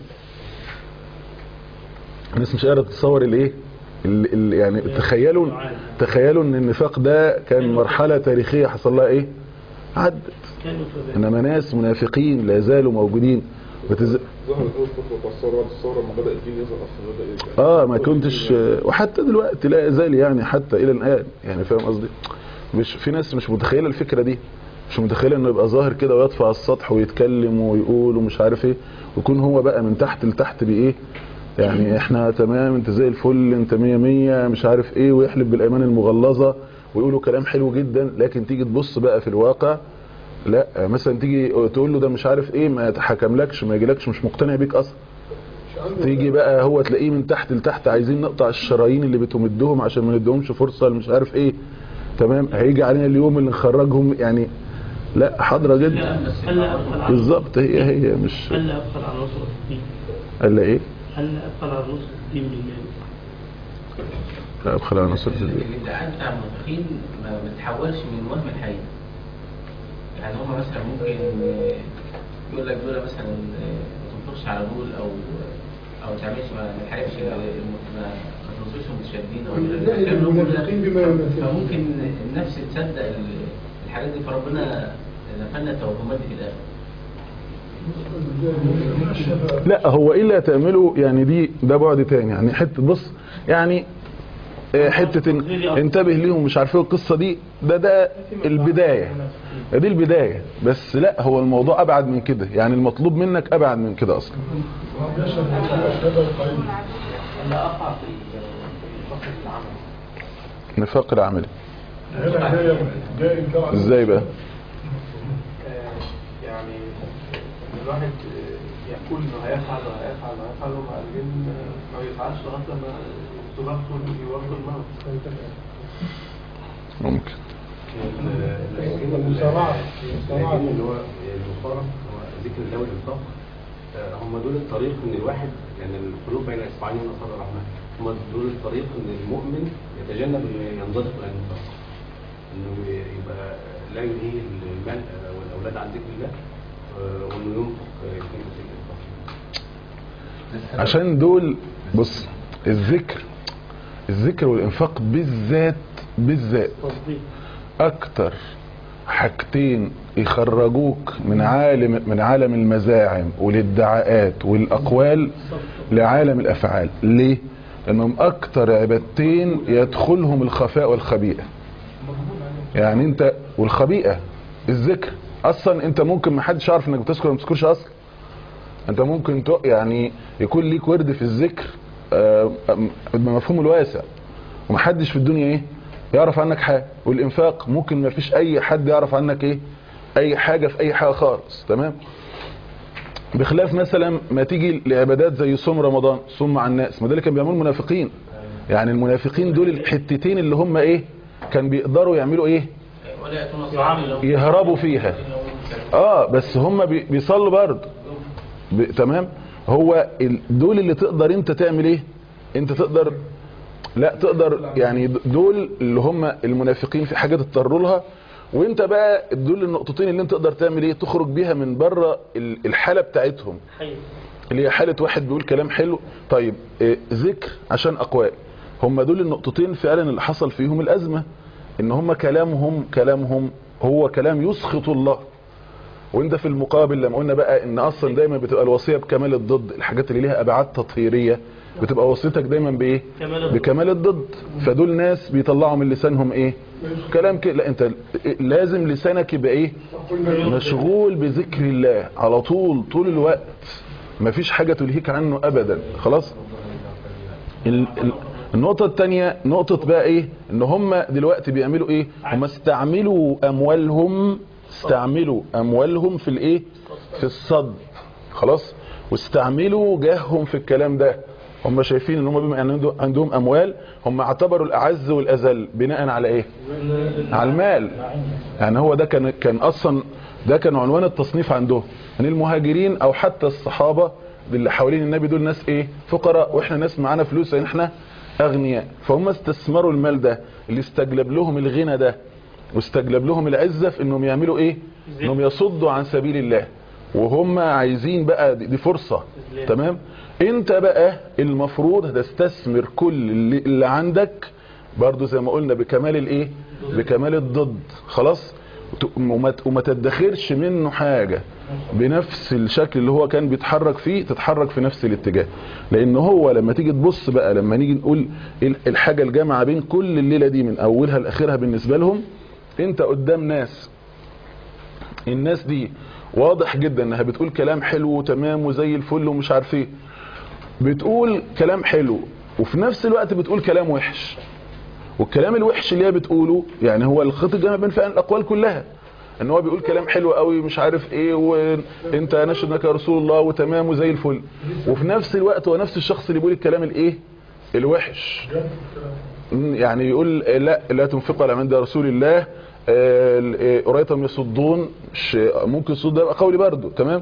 الناس مش قادره تتصور الايه ال- ال- يعني تخيلوا تخيلوا ان النفاق ده كان مرحله تاريخيه حصل لها ايه عدت انما ناس منافقين لا زالوا موجودين بتز... ظهرت اول فتره الثوره بعد الثوره لما بدا الدين يظهر اصلا بدا يظهر اه ما كنتش وحتى دلوقتي لا يزال يعني حتى الى الان يعني فاهم قصدي مش في ناس مش متخيله الفكره دي مش متخيله انه يبقى ظاهر كده ويطفى على السطح ويتكلم ويقول ومش عارف ايه ويكون هو بقى من تحت لتحت بايه يعني احنا تمام انت زي الفل انت مية مية مش عارف ايه ويحلف بالايمان المغلظه ويقولوا كلام حلو جدا لكن تيجي تبص بقى في الواقع لا مثلا تيجي تقول له ده مش عارف ايه ما يتحكملكش ما يجيلكش مش مقتنع بيك اصلا تيجي بقى هو تلاقيه من تحت لتحت عايزين نقطع الشرايين اللي بتمدهم عشان ما ندهمش فرصه مش عارف ايه تمام هيجي علينا اليوم اللي نخرجهم يعني لا حاضره جدا ألا أبخل على بالظبط هي هي مش ألا أبخل على نصرة الدين الا ايه ألا أبخل على نصرة الدين بالله لا ابخل على نصر الدين الادعاء بتاع المنافقين ما ما بتحولش من وهم الحقيقة يعني هم مثلا ممكن آه، يقول لك دول مثلا آه، ما تنفقش على دول او او ما تعملش ما ما تحاربش آه، ما ما تنصرش المتشددين او لا، المنافقين بما يماثل. فممكن النفس تصدق ال- الحاجات دي فربنا نفلنا التوهمات دي في الاخر لا هو الا تعمله يعني دي ده بعد تاني يعني حته بص يعني آه، حته إن انتبه ليهم مش عارف ايه القصه دي ده ده البدايه دي البدايه بس لا هو الموضوع ابعد من كده يعني المطلوب منك ابعد من كده اصلا ألا أقع في فقر العمل نفاق العملي هنا جاي جاي انكار على ازاي بقى يعني إن الواحد آه، يقول انه هيفعل وهيفعل وهيفعل وبعدين آه، ما يفعلش لغايه لما تبطل يوصل الموت ممكن المسارعة المسارعة اللي هو المصارعة هو ذكر الله والإنفاق آه، هم دول الطريق ان الواحد يعني القلوب بين اصبعين من اصابع الرحمن هم دول الطريق ان المؤمن يتجنب انه ينزلق الى النفاق انه يبقى لا يلهيه المال آه، والاولاد عن ذكر الله آه، وانه ينفق آه، يكون في الانفاق عشان دول بص الذكر الذكر والانفاق بالذات بالذات اكتر حاجتين يخرجوك من عالم من عالم المزاعم والادعاءات والاقوال لعالم الافعال ليه لانهم اكتر عبادتين يدخلهم الخفاء والخبيئه يعني انت والخبيئه الذكر اصلا انت ممكن ما حدش يعرف انك بتذكر وما بتذكرش اصلا انت ممكن تق- يعني يكون ليك ورد في الذكر آه، آم، بمفهوم الواسع ومحدش في الدنيا ايه يعرف عنك حاجه والانفاق ممكن ما فيش اي حد يعرف عنك ايه اي حاجه في اي حاجه خالص تمام بخلاف مثلا ما تيجي لعبادات زي صوم رمضان صوم مع الناس ما ده اللي كان بيعملوا المنافقين يعني المنافقين دول الحتتين اللي هم ايه كان بيقدروا يعملوا ايه ولا يأتون الصلاة لو يهربوا فيها اه بس هم بي- بيصلوا برضه ب... تمام هو ال... دول اللي تقدر انت تعمل ايه انت تقدر لا تقدر يعني د- دول اللي هم المنافقين في حاجه تضطروا لها وانت بقى دول النقطتين اللي انت تقدر تعمل ايه تخرج بيها من بره ال- الحاله بتاعتهم اللي هي حاله واحد بيقول كلام حلو طيب إيه ذكر عشان اقوال هم دول النقطتين فعلا اللي حصل فيهم الازمه ان هم كلامهم كلامهم هو كلام يسخط الله وانت في المقابل لما قلنا بقى ان اصلا دايما بتبقى الوصيه بكمال الضد الحاجات اللي ليها ابعاد تطهيريه بتبقى وصيتك دايما بايه بكمال الضد فدول ناس بيطلعوا من لسانهم ايه كلام كده لا انت لازم لسانك يبقى ايه مشغول بذكر الله على طول طول الوقت مفيش حاجه تلهيك عنه ابدا خلاص ال- ال- النقطة التانية نقطة بقى ايه ان هم دلوقتي بيعملوا ايه هم استعملوا اموالهم استعملوا اموالهم في الايه في الصد خلاص واستعملوا جاههم في الكلام ده هم شايفين ان هم بما ان عنده- عندهم اموال هم اعتبروا الاعز والاذل بناء على ايه على المال يعني هو ده كان كان اصلا ده كان عنوان التصنيف عندهم ان المهاجرين او حتى الصحابه اللي حوالين النبي دول ناس ايه فقراء واحنا ناس معانا فلوس يعني احنا اغنياء فهم استثمروا المال ده اللي استجلب لهم الغنى ده واستجلب لهم العزه في انهم يعملوا ايه انهم يصدوا عن سبيل الله وهم عايزين بقى دي, دي فرصه تمام انت بقى المفروض هتستثمر كل اللي, اللي عندك برضو زي ما قلنا بكمال الايه بكمال الضد خلاص وت- وما ت- وما تدخرش منه حاجة بنفس الشكل اللي هو كان بيتحرك فيه تتحرك في نفس الاتجاه لان هو لما تيجي تبص بقى لما نيجي نقول ال- الحاجة الجامعة بين كل الليلة دي من اولها لاخرها بالنسبة لهم انت قدام ناس الناس دي واضح جدا انها بتقول كلام حلو وتمام وزي الفل ومش عارف ايه بتقول كلام حلو وفي نفس الوقت بتقول كلام وحش والكلام الوحش اللي هي بتقوله يعني هو الخط الجامع بين فعلا الاقوال كلها ان هو بيقول كلام حلو قوي مش عارف ايه وانت نشهد انك يا رسول الله وتمام وزي الفل وفي نفس الوقت هو نفس الشخص اللي بيقول الكلام الايه الوحش يعني يقول لا لا تنفقوا على عند رسول الله قريتهم يصدون مش ممكن الصد ده يبقى قولي برضه تمام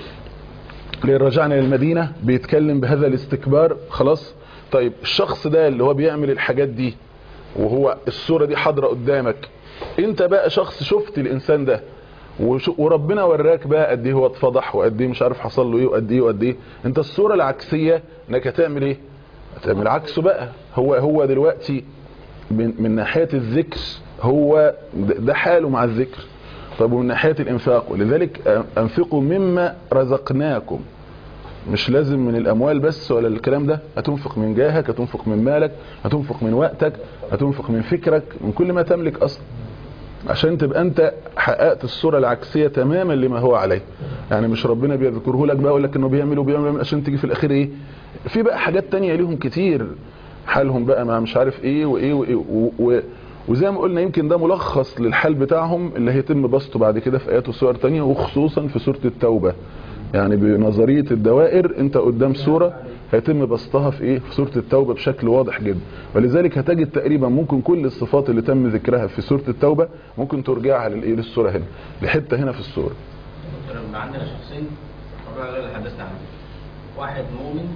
ليه رجعنا للمدينة بيتكلم بهذا الاستكبار خلاص طيب الشخص ده اللي هو بيعمل الحاجات دي وهو الصورة دي حاضرة قدامك انت بقى شخص شفت الانسان ده وش- وربنا وراك بقى قد ايه هو اتفضح وقد ايه مش عارف حصل له ايه وقد ايه وقد ايه انت الصورة العكسية انك هتعمل ايه هتعمل عكسه بقى هو هو دلوقتي من, من ناحية الذكر هو ده ده حاله مع الذكر طب ومن ناحية الانفاق ولذلك انفقوا مما رزقناكم مش لازم من الاموال بس ولا الكلام ده هتنفق من جاهك هتنفق من مالك هتنفق من وقتك هتنفق من فكرك من كل ما تملك اصلا عشان تبقى انت حققت الصورة العكسية تماما لما هو عليه يعني مش ربنا بيذكره لك بقى يقول لك انه بيعمل وبيعمل عشان تيجي في الاخير ايه في بقى حاجات تانية ليهم كتير حالهم بقى مع مش عارف ايه وايه وايه و- و- وزي ما قلنا يمكن ده ملخص للحال بتاعهم اللي هيتم بسطه بعد كده في ايات وسور تانية وخصوصا في سورة التوبة يعني بنظرية الدوائر انت قدام سورة هيتم بسطها في ايه في سورة التوبة بشكل واضح جدا ولذلك هتجد تقريبا ممكن كل الصفات اللي تم ذكرها في سورة التوبة ممكن ترجعها للايه للسورة هنا لحتة هنا في السورة يبقى عندنا شخصين الرجل غير اللي حدثنا عنه واحد مؤمن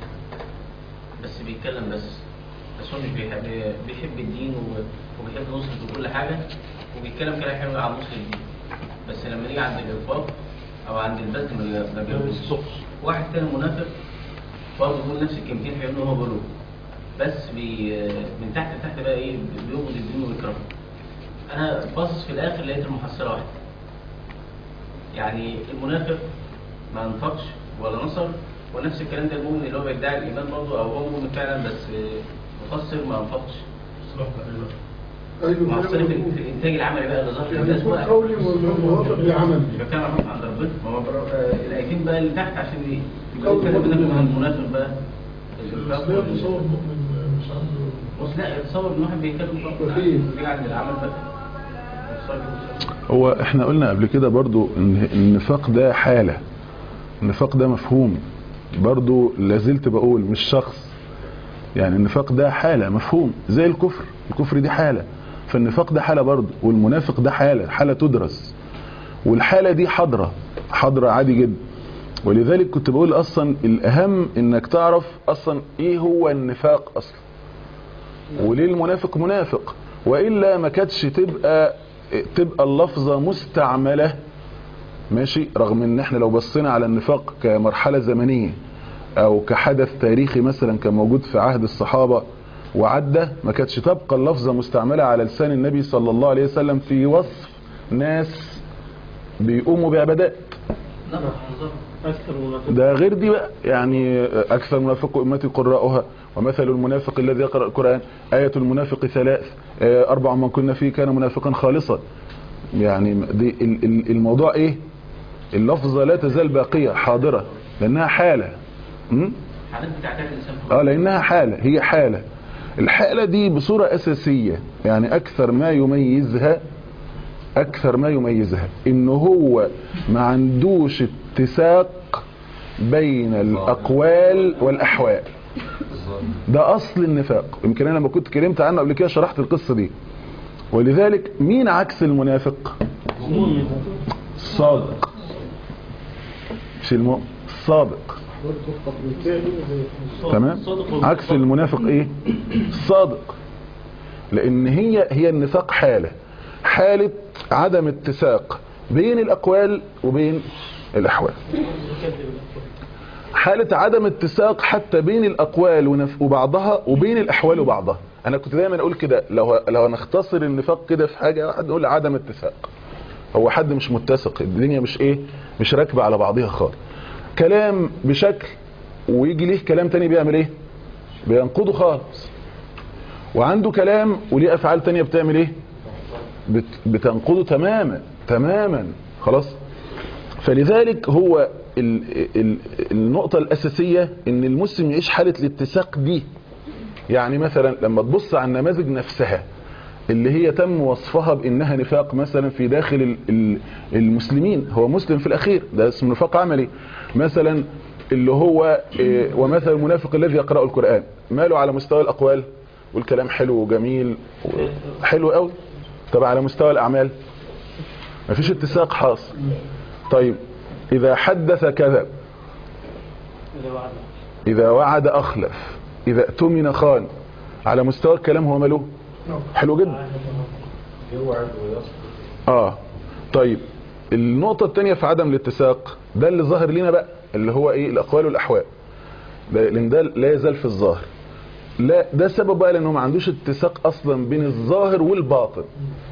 بس بيتكلم بس بس هو مش بيحب بيحب الدين و- وبيحب نصرة وكل حاجة وبيتكلم كلام حلو عن نصر الدين بس لما نيجي عند الإنفاق أو عند البذل ما ما بيرضوش واحد تاني منافق برضه بيقول نفس الكلمتين حلوين اللي هو بيقوله بس بي من تحت لتحت بقى ايه بيبغض الدين ويكرهه انا باصص في الاخر لقيت المحصله واحده يعني المنافق ما انفقش ولا نصر ونفس الكلام ده المؤمن اللي هو بيدعي الايمان برضه او هو مؤمن فعلا بس مقصر ما انفقش محصله في في الانتاج العملي بقى اللي ظهر يعني للناس يكون بقى قولي وموافق لعملي مش بتكلم عن عند ربنا ما هو بر- آه، الايتين بقى اللي تحت عشان ايه يبقى قول الكلام برضه منك عن المنافق بقى الإنفاق الإسلام وال- تصور مؤمن مش عنده بس لا يتصور ان واحد بيتكلم فقط أكيد. بيجي عند العمل بقى يتصور كده. هو احنا قلنا قبل كده برضو ان النفاق ده حالة النفاق ده مفهوم برضو لازلت بقول مش شخص يعني النفاق ده حالة مفهوم زي الكفر الكفر دي حالة فالنفاق ده حالة برضو والمنافق ده حالة حالة تدرس والحالة دي حضرة حضرة عادي جدا ولذلك كنت بقول اصلا الاهم انك تعرف اصلا ايه هو النفاق اصلا وليه المنافق منافق والا ما كانتش تبقى تبقى اللفظة مستعملة ماشي رغم ان احنا لو بصينا على النفاق كمرحلة زمنية او كحدث تاريخي مثلا كان موجود في عهد الصحابة وعدى ما كانتش تبقى اللفظة مستعملة على لسان النبي صلى الله عليه وسلم في وصف ناس بيقوموا بعبادات ده غير دي بقى يعني اكثر منافق امتي قراءها ومثل المنافق الذي يقرأ القرآن آية المنافق ثلاث آه، اربع من كنا فيه كان منافقا خالصا يعني دي ال- ال- الموضوع ايه اللفظة لا تزال باقية حاضرة لانها حالة م? حضرتك بتعتبر الانسان اه لانها حالة هي حالة الحالة دي بصورة اساسية يعني اكثر ما يميزها اكثر ما يميزها ان هو ما عندوش اتساق بين الاقوال والاحوال ده اصل النفاق يمكن انا لما كنت كلمت عنه قبل كده شرحت القصة دي ولذلك مين عكس المنافق الصادق مش المؤمن الصادق تمام عكس المنافق ايه الصادق لان هي هي النفاق حالة حالة عدم اتساق بين الاقوال وبين الاحوال حالة عدم اتساق حتى بين الاقوال ونف- وبعضها وبين الاحوال وبعضها انا كنت دايما اقول كده لو لو هنختصر النفاق كده في حاجة واحد نقول عدم اتساق هو حد مش متسق الدنيا مش ايه مش راكبه على بعضها خالص كلام بشكل ويجي ليه كلام تاني بيعمل ايه بينقضه خالص وعنده كلام وليه افعال تانية بتعمل ايه بت بتنقضه تماما تماما خلاص فلذلك هو ال ال النقطة الأساسية ان المسلم يعيش حالة الاتساق دي يعني مثلا لما تبص على النماذج نفسها اللي هي تم وصفها بانها نفاق مثلا في داخل ال- ال- المسلمين هو مسلم في الاخير ده اسمه نفاق عملي مثلا اللي هو إيه، ومثل المنافق الذي يقرأ القرآن ماله على مستوى الاقوال والكلام حلو وجميل حلو قوي طب على مستوى الاعمال مفيش اتساق حاصل طيب اذا حدث كذب اذا وعد اخلف اذا اؤتمن خان على مستوى الكلام هو ماله حلو جدا يوعد ويصبر اه طيب النقطة التانية في عدم الاتساق ده اللي ظاهر لنا بقى اللي هو ايه الاقوال والاحوال ده- لان ده لا يزال في الظاهر لا ده سبب بقى لانه ما عندوش اتساق اصلا بين الظاهر والباطن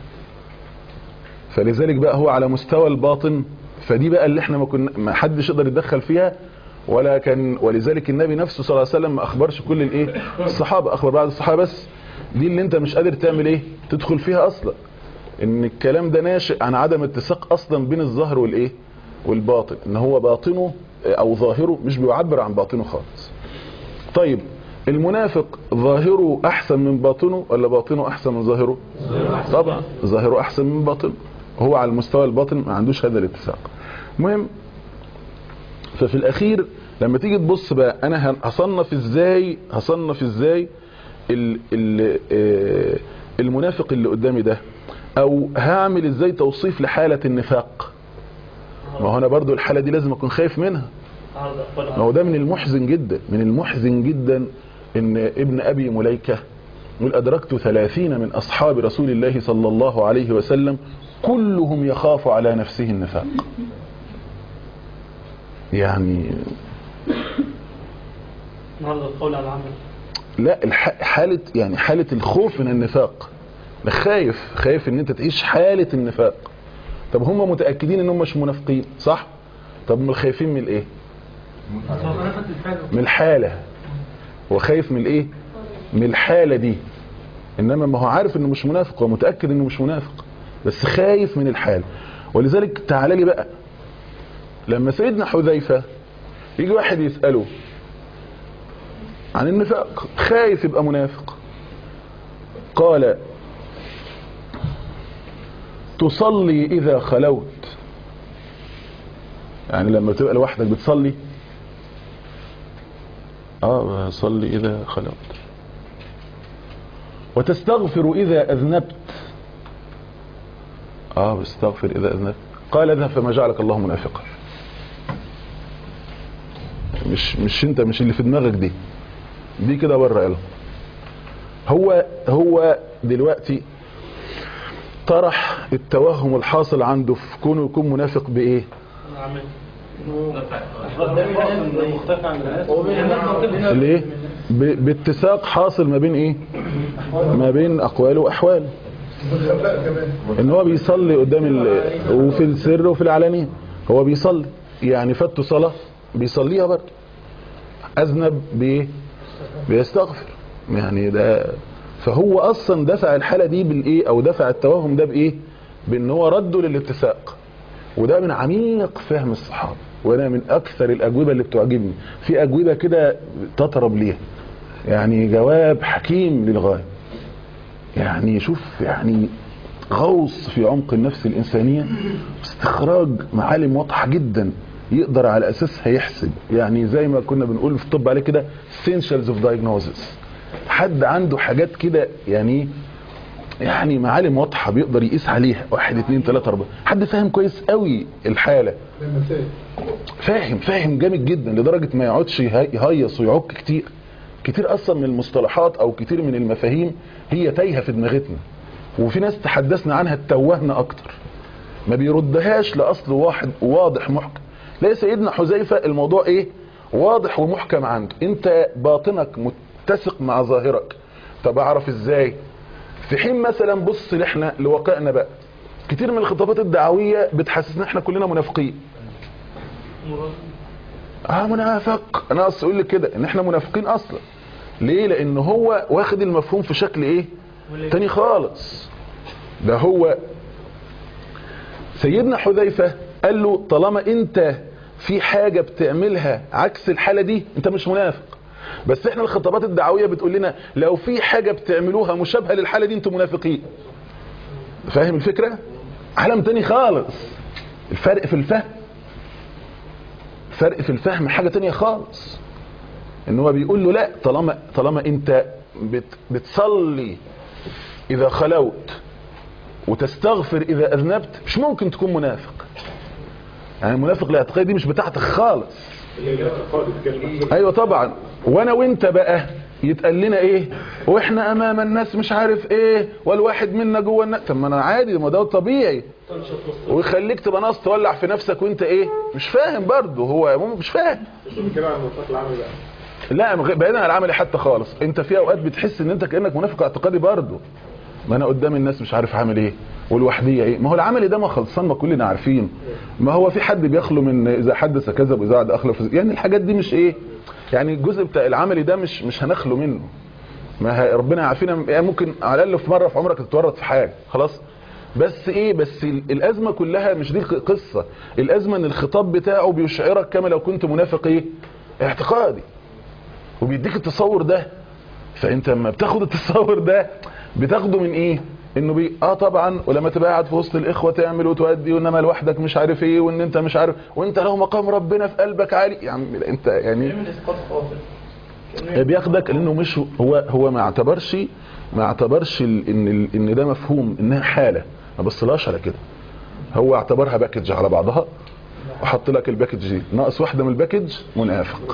فلذلك بقى هو على مستوى الباطن فدي بقى اللي احنا ما كنا ما حدش يقدر يتدخل فيها ولا كان ولذلك النبي نفسه صلى الله عليه وسلم ما اخبرش كل الايه الصحابه اخبر بعض الصحابه بس دي اللي انت مش قادر تعمل ايه تدخل فيها اصلا ان الكلام ده ناشئ عن عدم اتساق اصلا بين الظاهر والايه والباطن ان هو باطنه او ظاهره مش بيعبر عن باطنه خالص طيب المنافق ظاهره احسن من باطنه ولا باطنه احسن من ظاهره طبعا ظاهره احسن من باطنه هو على المستوى الباطن ما عندوش هذا الاتساق المهم ففي الاخير لما تيجي تبص بقى انا هصنف ازاي هصنف ازاي ال ال آه، المنافق اللي قدامي ده او هعمل ازاي توصيف لحالة النفاق ما هو انا برضو الحالة دي لازم اكون خايف منها ما هو ده من المحزن جدا من المحزن جدا ان ابن ابي مليكة يقول ادركت ثلاثين من اصحاب رسول الله صلى الله عليه وسلم كلهم يخاف على نفسه النفاق يعني النهارده القول على العمل لا الح- حالة يعني حالة الخوف من النفاق ده خايف خايف ان انت تعيش حالة النفاق طب هم متأكدين ان هم مش منافقين صح طب هم خايفين من الايه معرفة الحاجة من الحالة هو خايف من الايه من الحالة دي انما ما هو عارف انه مش منافق هو متأكد انه مش منافق بس خايف من الحالة ولذلك تعالى لي بقى لما سيدنا حذيفة يجي واحد يسأله عن النفاق خايف يبقى منافق قال تصلي إذا خلوت يعني لما تبقى لوحدك بتصلي اه بصلي اذا خلوت وتستغفر اذا اذنبت اه بستغفر اذا اذنبت قال اذهب فما جعلك الله منافقا مش مش انت مش اللي في دماغك دي دي كده بره يلا هو هو دلوقتي طرح التوهم الحاصل عنده في كونه يكون منافق بايه ليه ب- باتساق حاصل ما بين ايه ما بين اقواله واحواله ان هو بيصلي قدام ال... وفي السر وفي العلانيه هو بيصلي يعني فات صلاه بيصليها برضه اذنب بايه بيستغفر يعني ده فهو اصلا دفع الحاله دي بالايه او دفع التوهم ده بايه بان هو رده للاتساق وده من عميق فهم الصحابه وانا من اكثر الاجوبه اللي بتعجبني في اجوبه كده تطرب ليها يعني جواب حكيم للغايه يعني شوف يعني غوص في عمق النفس الإنسانية استخراج معالم واضحة جدا يقدر على أساسها يحسب يعني زي ما كنا بنقول في الطب عليه كده essentials of diagnosis حد عنده حاجات كده يعني يعني معالم واضحة بيقدر يقيس عليها واحد اتنين تلاتة اربعة حد فاهم كويس قوي الحالة فاهم فاهم جامد جدا لدرجة ما يقعدش يهي- يهيص ويعك كتير كتير اصلا من المصطلحات او كتير من المفاهيم هي تايهه في دماغتنا وفي ناس تحدثنا عنها تتوهنا اكتر ما بيردهاش لاصل واحد واضح محكم لا سيدنا حذيفه الموضوع ايه واضح ومحكم عنده انت باطنك متسق مع ظاهرك طب اعرف ازاي في حين مثلا بص احنا لواقعنا بقى كتير من الخطابات الدعويه بتحسسنا احنا كلنا منافقين اه منافق انا اصلا اقول لك كده ان احنا منافقين اصلا ليه لان هو واخد المفهوم في شكل ايه تاني خالص ده هو سيدنا حذيفة قال له طالما انت في حاجة بتعملها عكس الحالة دي انت مش منافق بس احنا الخطابات الدعوية بتقول لنا لو في حاجة بتعملوها مشابهة للحالة دي انتم منافقين فاهم الفكرة عالم تاني خالص الفرق في الفهم فرق في الفهم حاجة تانية خالص ان هو بيقول له لا طالما طالما انت بت بتصلي اذا خلوت وتستغفر اذا اذنبت مش ممكن تكون منافق يعني المنافق الاعتقادي دي مش بتاعتك خالص ايوه طبعا وانا وانت بقى يتقال لنا ايه واحنا امام الناس مش عارف ايه والواحد منا جوه الناس طب ما انا عادي ما ده طبيعي ويخليك تبقى ناقص تولع في نفسك وانت ايه مش فاهم برضه هو مش فاهم كده على المنطق العملي بقى لا مغ- بعيدا عن العملي حتى خالص انت في اوقات بتحس ان انت كانك منافق اعتقادي برضه ما انا قدام الناس مش عارف عامل ايه والوحديه ايه ما هو العملي ده ما خلصان ما كلنا عارفين ما هو في حد بيخلو من اذا حدث كذب واذا وعد اخلف يعني الحاجات دي مش ايه يعني الجزء بتاع العملي ده مش مش هنخلو منه ما هي- ربنا يعافينا يعني ممكن على الاقل في مره في عمرك تتورط في حاجه خلاص بس ايه بس ال- الازمه كلها مش دي القصه الازمه ان الخطاب بتاعه بيشعرك كما لو كنت منافق ايه اعتقادي وبيديك التصور ده فانت لما بتاخد التصور ده بتاخده من ايه انه بي اه طبعا ولما تبقى قاعد في وسط الاخوه تعمل وتودي وانما لوحدك مش عارف ايه وان انت مش عارف وانت له مقام ربنا في قلبك عالي يا عم انت يعني بياخدك لانه مش هو هو ما اعتبرش ما اعتبرش ال- ان ال- ان ده مفهوم انها حاله ما بصلهاش على كده هو اعتبرها باكج على بعضها وحط لك الباكج دي ناقص واحده من الباكج منافق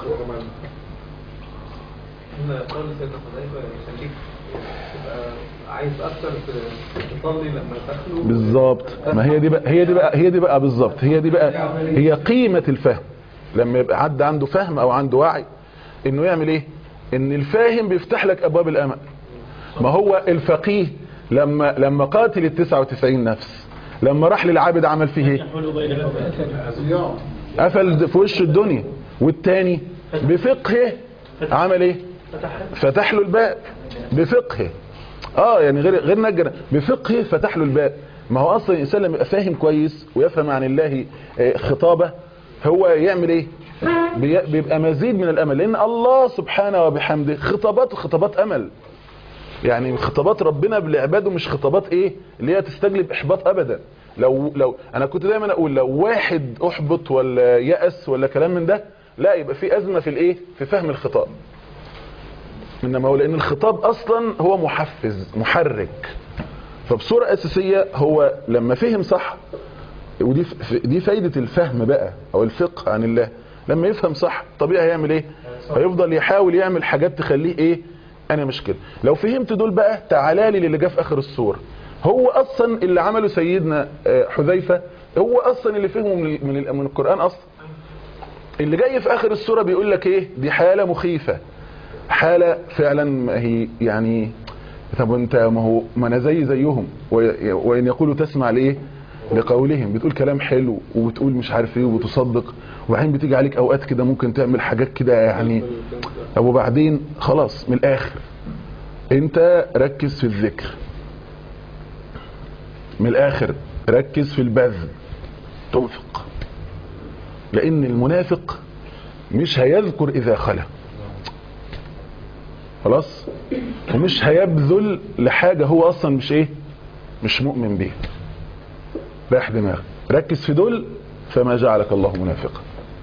هنا قول سيدنا حذيفة يخليك تبقى عايز اكتر ت- تصلي لما تخلو بالظبط ما هي دي بقى هي دي بقى هي دي بقى بالظبط هي دي بقى هي قيمة الفهم لما يبقى حد عنده فهم او عنده وعي انه يعمل ايه ان الفاهم بيفتح لك ابواب الامل ما هو الفقيه لما لما قاتل ال 99 نفس لما راح للعابد عمل فيه ايه قفل في وش الدنيا والتاني بفقهه عمل ايه فتح له الباب بفقهه اه يعني غير غير نجر بفقهه فتح له الباب ما هو اصلا الانسان لما يبقى فاهم كويس ويفهم عن الله آه، خطابه هو يعمل ايه بي- بيبقى مزيد من الامل لان الله سبحانه وبحمده خطابات خطابات امل يعني خطابات ربنا لعباده مش خطابات ايه اللي هي تستجلب احباط ابدا لو لو انا كنت دايما اقول لو واحد احبط ولا يأس ولا كلام من ده لا يبقى في ازمه في الايه في فهم الخطاب انما هو لان الخطاب اصلا هو محفز محرك فبصوره اساسيه هو لما فهم صح ودي ف- دي فايده الفهم بقى او الفقه عن الله لما يفهم صح طبيعي هيعمل ايه هيفضل يحاول يعمل حاجات تخليه ايه انا مش كده لو فهمت دول بقى تعالى لي اللي جه في اخر السوره هو اصلا اللي عمله سيدنا آه، حذيفه هو اصلا اللي فهمه من ال- من ال- من القران اصلا اللي جاي في اخر السوره بيقول لك ايه دي حاله مخيفه حاله فعلا ما هي يعني طب انت ما هو ما انا زي زيهم وي- وان يقولوا تسمع لايه لقولهم بتقول كلام حلو وبتقول مش عارف ايه وبتصدق وبعدين بتيجي عليك اوقات كده ممكن تعمل حاجات كده يعني طب وبعدين خلاص من الاخر انت ركز في الذكر من الاخر ركز في البذل تنفق لان المنافق مش هيذكر اذا خلا خلاص ومش هيبذل لحاجة هو اصلا مش ايه مش مؤمن بيها رايح دماغ ركز في دول فما جعلك الله منافقا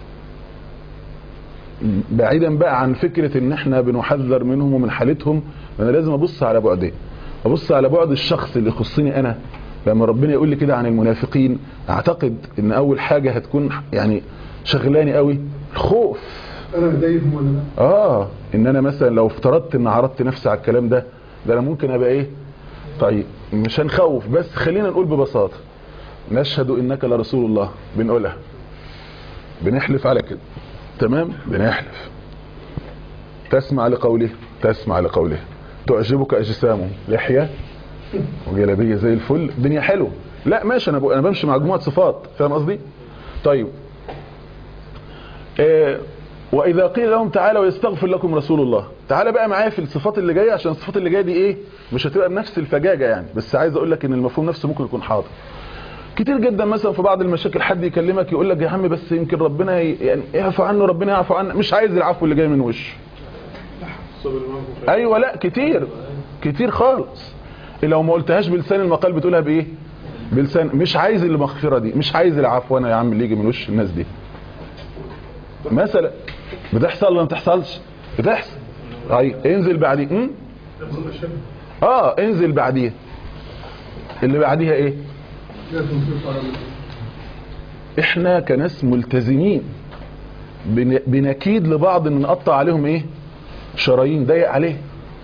بعيدا بقى عن فكرة ان احنا بنحذر منهم ومن حالتهم انا لازم ابص على بعدين ابص على بعد الشخص اللي يخصني انا لما ربنا يقول لي كده عن المنافقين اعتقد ان اول حاجة هتكون يعني شغلاني قوي الخوف انا زيهم ولا لا اه ان انا مثلا لو افترضت ان عرضت نفسي على الكلام ده ده انا ممكن ابقى ايه طيب مش هنخوف بس خلينا نقول ببساطة نشهد انك لرسول الله بنقولها بنحلف على كده تمام بنحلف تسمع لقوله تسمع لقوله تعجبك اجسامه لحية وجلابية زي الفل الدنيا حلوه لا ماشي انا ب... انا بمشي مع مجموعه صفات فاهم قصدي طيب آه واذا قيل لهم تعالوا يستغفر لكم رسول الله تعالى بقى معايا في الصفات اللي جايه عشان الصفات اللي جايه دي ايه مش هتبقى بنفس الفجاجه يعني بس عايز اقول لك ان المفهوم نفسه ممكن يكون حاضر كتير جدا مثلا في بعض المشاكل حد يكلمك يقول لك يا عم بس يمكن ربنا ي- يعني يعفو عنه ربنا يعفو عنه مش عايز العفو اللي جاي من وشه ايوه لا كتير كتير خالص لو ما قلتهاش بلسان المقال بتقولها بايه بلسان مش عايز المغفره دي مش عايز العفو انا يا عم اللي يجي من وش الناس دي مثلا بتحصل ولا ما بتحصلش بتحصل طيب انزل بعديه م? اه انزل بعديها اللي بعديها ايه احنا كناس ملتزمين بن- بنكيد لبعض ان نقطع عليهم ايه شرايين ضيق عليه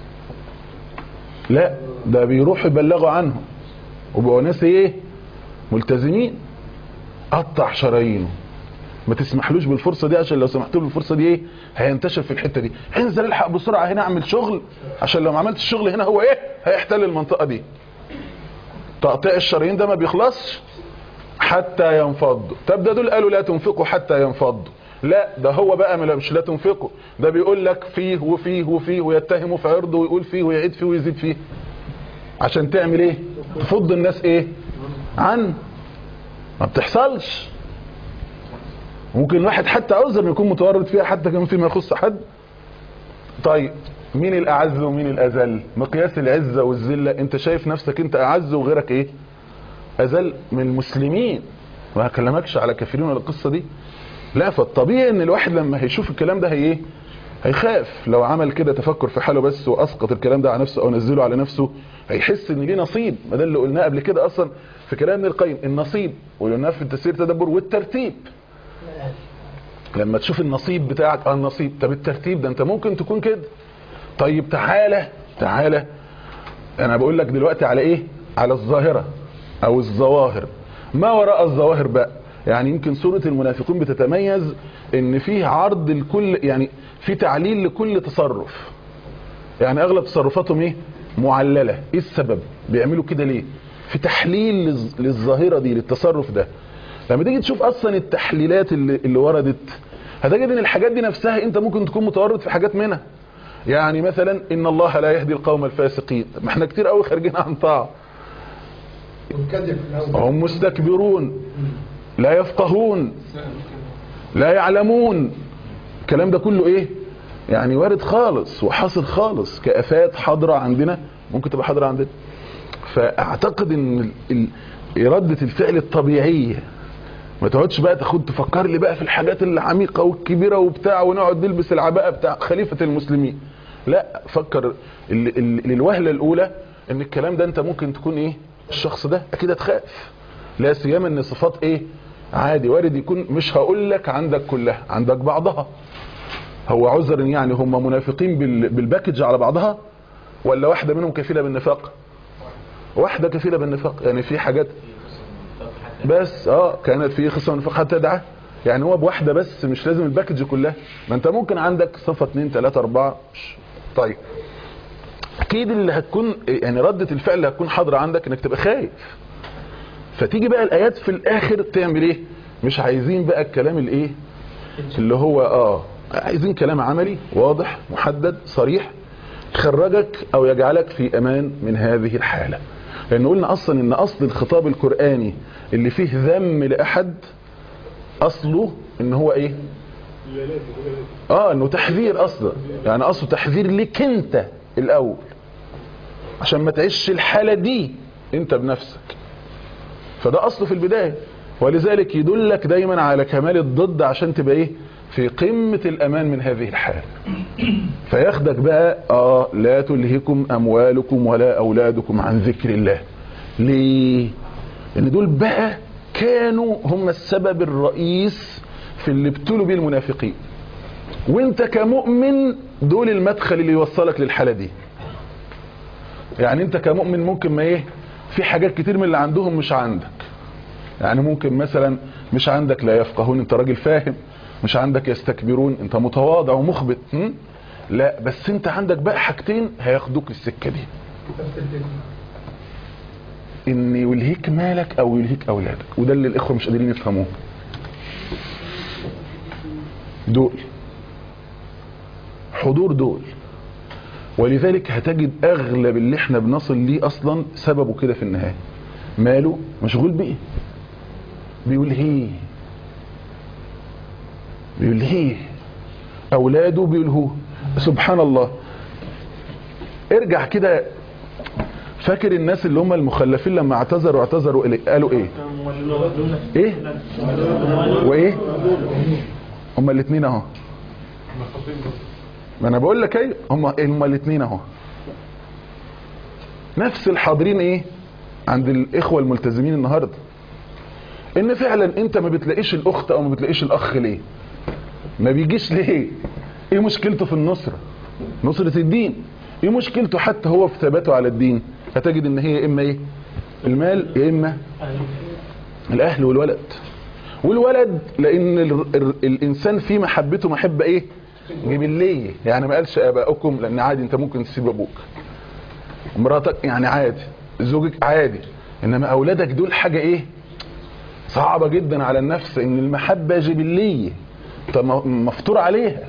لا ده بيروحوا يبلغوا عنهم وبقوا ناس ايه ملتزمين قطع شرايينه ما تسمحلوش بالفرصه دي عشان لو سمحت له بالفرصه دي ايه هينتشر في الحته دي انزل الحق بسرعه هنا اعمل شغل عشان لو ما عملتش الشغل هنا هو ايه هيحتل المنطقه دي تقطيع الشرايين ده ما بيخلصش حتى ينفضوا طب ده دول قالوا لا تنفقوا حتى ينفضوا لا ده هو بقى ملا- مش لا تنفقوا ده بيقول لك فيه وفيه وفيه ويتهموا في عرضه ويقول فيه ويعيد فيه ويزيد فيه عشان تعمل ايه تفض الناس ايه عن ما بتحصلش ممكن الواحد حتى عذر يكون متورط فيها حتى كمان فيما يخص حد طيب مين الاعز ومين الاذل مقياس العزه والذله انت شايف نفسك انت اعز وغيرك ايه اذل من المسلمين ما هكلمكش على كافرين ولا القصه دي لا فالطبيعي ان الواحد لما هيشوف الكلام ده هي ايه هيخاف لو عمل كده تفكر في حاله بس واسقط الكلام ده على نفسه او نزله على نفسه هيحس ان ليه نصيب ما ده اللي قلناه قبل كده اصلا في كلام ابن القيم النصيب وقلناه في التسير تدبر والترتيب لما تشوف النصيب بتاعك اه النصيب طب الترتيب ده انت ممكن تكون كده طيب تعالى تعالى انا بقول لك دلوقتي على ايه على الظاهرة او الظواهر ما وراء الظواهر بقى يعني يمكن سورة المنافقون بتتميز ان فيه عرض لكل يعني في تعليل لكل تصرف يعني اغلب تصرفاتهم ايه معللة ايه السبب بيعملوا كده ليه في تحليل للظ- للظاهرة دي للتصرف ده لما تيجي تشوف اصلا التحليلات اللي, اللي وردت هتجد ان الحاجات دي نفسها انت ممكن تكون متورط في حاجات منها يعني مثلا ان الله لا يهدي القوم الفاسقين طب ما احنا كتير قوي خارجين عن طاعه والكذب في الأول. هم مستكبرون لا يفقهون لا يعلمون الكلام ده كله ايه يعني وارد خالص وحاصل خالص كافات حاضره عندنا ممكن تبقى حاضره عندنا فاعتقد ان ال- ال- ردة الفعل الطبيعية ما تقعدش بقى تاخد تفكر لي بقى في الحاجات العميقة والكبيرة وبتاع ونقعد نلبس العباءة بتاع خليفة المسلمين لا فكر ال- ال- للوهلة الأولى ان الكلام ده انت ممكن تكون ايه الشخص ده اكيد هتخاف لا سيما ان صفات ايه عادي وارد يكون مش هقول لك عندك كلها عندك بعضها هو عذر يعني هم منافقين بال- بالباكج على بعضها ولا واحدة منهم كفيلة بالنفاق واحدة كفيلة بالنفاق يعني في حاجات بس اه كانت في خصم النفاق حتى دعاه يعني هو بواحدة بس مش لازم الباكج كلها ما انت ممكن عندك صفة اتنين تلاتة اربعة مش- طيب اكيد اللي هتكون يعني ردة الفعل اللي هتكون حاضرة عندك انك تبقى خايف فتيجي بقى الايات في الاخر تعمل ايه مش عايزين بقى الكلام الايه اللي هو اه عايزين كلام عملي واضح محدد صريح يخرجك او يجعلك في امان من هذه الحالة لان قلنا اصلا ان اصل الخطاب القرآني اللي فيه ذم لاحد اصله ان هو ايه اه انه تحذير اصلا يعني اصله تحذير لك انت الاول عشان ما تعيش الحالة دي انت بنفسك فده اصله في البداية ولذلك يدلك دايما على كمال الضد عشان تبقى ايه في قمة الامان من هذه الحالة فياخدك بقى اه لا تلهكم اموالكم ولا اولادكم عن ذكر الله ليه ان دول بقى كانوا هم السبب الرئيس في اللي ابتلوا بيه المنافقين وانت كمؤمن دول المدخل اللي يوصلك للحالة دي يعني انت كمؤمن ممكن ما ايه في حاجات كتير من اللي عندهم مش عندك يعني ممكن مثلا مش عندك لا يفقهون انت راجل فاهم مش عندك يستكبرون انت متواضع ومخبت م? لا بس انت عندك بقى حاجتين هياخدوك السكة دي ان يلهيك مالك او يلهيك اولادك وده اللي الاخوة مش قادرين يفهموه دول حضور دول ولذلك هتجد اغلب اللي احنا بنصل ليه اصلا سببه كده في النهاية ماله مشغول بايه بيلهيه بيلهيه اولاده بيلهوه سبحان الله ارجع كده فاكر الناس اللي هم المخلفين لما اعتذروا اعتذروا إليه قالوا ايه ايه وايه هما الاثنين اهو ما انا بقول لك ايه هما هما الاثنين اهو نفس الحاضرين ايه عند الاخوه الملتزمين النهارده ان فعلا انت ما بتلاقيش الاخت او ما بتلاقيش الاخ ليه ما بيجيش ليه ايه مشكلته في النصرة نصرة الدين ايه مشكلته حتى هو في ثباته على الدين هتجد ان هي اما ايه المال يا اما الاهل والولد والولد لان ال ال الانسان في محبته محبة ايه جبلية يعني ما قالش ابائكم لان عادي انت ممكن تسيب ابوك مراتك يعني عادي زوجك عادي انما اولادك دول حاجة ايه صعبة جدا على النفس ان المحبة جبلية طب مفطور عليها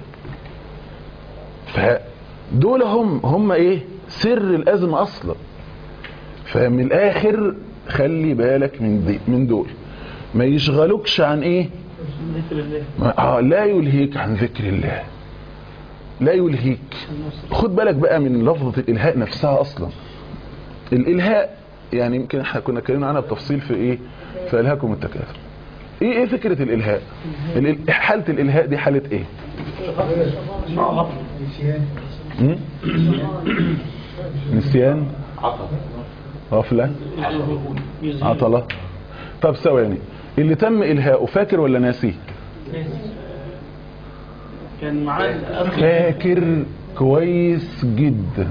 فدول هم هم ايه سر الازمة اصلا فمن الاخر خلي بالك من دي من دول ما يشغلوكش عن ايه آه لا يلهيك عن ذكر الله لا يلهيك خد بالك بقى من لفظة الالهاء نفسها اصلا الالهاء يعني يمكن احنا كنا اتكلمنا عنها بتفصيل في ايه في الهاكم التكاثر ايه ايه فكرة الالهاء الال- حالة الالهاء دي حالة ايه مم؟ نسيان غفلة عطلة طب ثواني اللي تم الهاؤه فاكر ولا ناسي كان معاه الأخ فاكر كويس جدا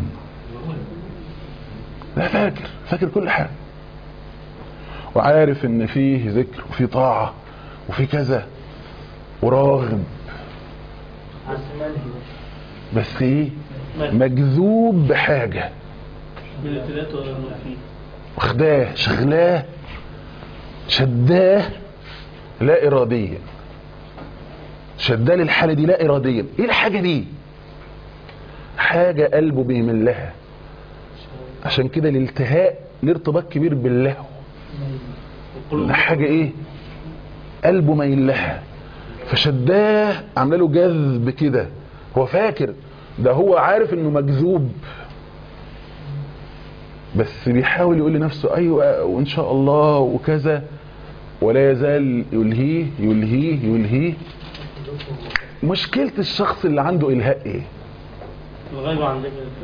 لا فاكر فاكر كل حاجة وعارف ان فيه ذكر وفيه طاعة وفيه كذا وراغب عايز ماله بس ايه مجذوب بحاجة من الابتلاءات ولا فيه واخداه شغلاه شداه لا اراديا شداه للحالة دي لا اراديا ايه الحاجة دي حاجة قلبه بيميل لها عشان كده الالتهاء ليه ارتباط كبير باللهو ده حاجة ايه قلبه مايل لها فشداه عامله له جذب كده هو فاكر ده هو عارف انه مجذوب بس بيحاول يقول لنفسه ايوه وان شاء الله وكذا ولا يزال يلهيه يلهيه يلهيه مشكلة الشخص اللي عنده إلهاء إيه؟ الغيب عن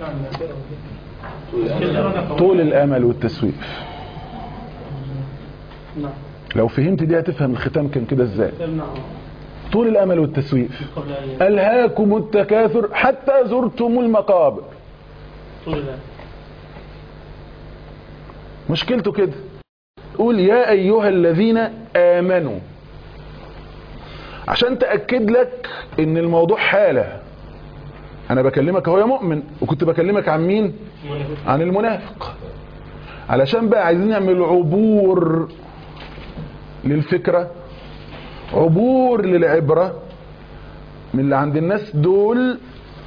طول الأمل والتسويف نعم لو فهمت دي هتفهم الختام كان كده ازاي نعم طول الأمل والتسويف قبل أن ألهاكم التكاثر حتى زرتم المقابر طول الآن مشكلته كده قول يا أيها الذين آمنوا عشان تأكد لك ان الموضوع حالة انا بكلمك هو يا مؤمن وكنت بكلمك عن مين عن المنافق علشان بقى عايزين نعمل عبور للفكرة عبور للعبرة من اللي عند الناس دول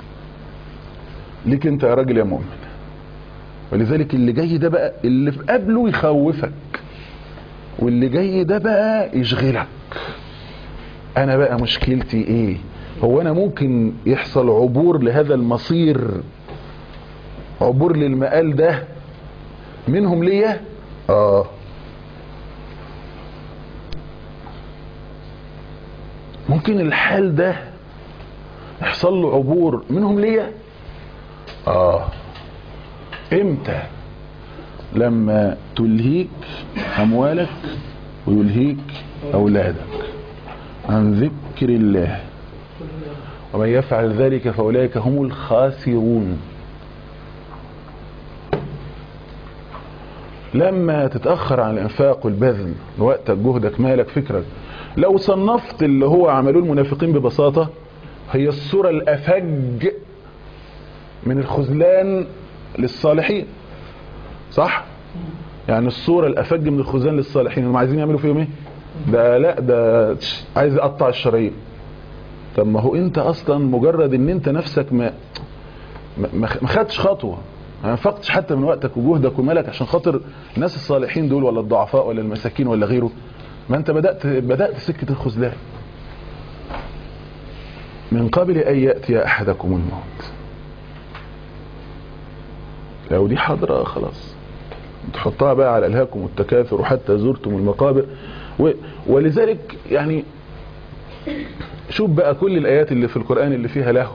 ليك انت يا راجل يا مؤمن ولذلك اللي جاي ده بقى اللي في قبله يخوفك واللي جاي ده بقى يشغلك انا بقى مشكلتي ايه هو انا ممكن يحصل عبور لهذا المصير عبور للمقال ده منهم ليا اه ممكن الحال ده يحصل له عبور منهم ليا اه امتى لما تلهيك اموالك ويلهيك اولادك عن ذكر الله ومن يفعل ذلك فاولئك هم الخاسرون لما تتاخر عن الانفاق والبذل وقتك جهدك مالك فكرك لو صنفت اللي هو عملوه المنافقين ببساطه هي الصوره الافج من الخذلان للصالحين صح يعني الصورة الأفج من الخزان للصالحين هم عايزين يعملوا فيهم ايه ده لا ده عايز يقطع الشرايين طب ما هو انت اصلا مجرد ان انت نفسك ما ما ما خدتش خطوة ما انفقتش حتى من وقتك وجهدك ومالك عشان خاطر الناس الصالحين دول ولا الضعفاء ولا المساكين ولا غيره ما انت بدأت بدأت سكة الخذلان من قبل ان يأتي احدكم الموت لو دي حاضرة خلاص تحطها بقى على الهاكم التكاثر حتى زرتم المقابر و... ولذلك يعني شوف بقى كل الآيات اللي في القرآن اللي فيها له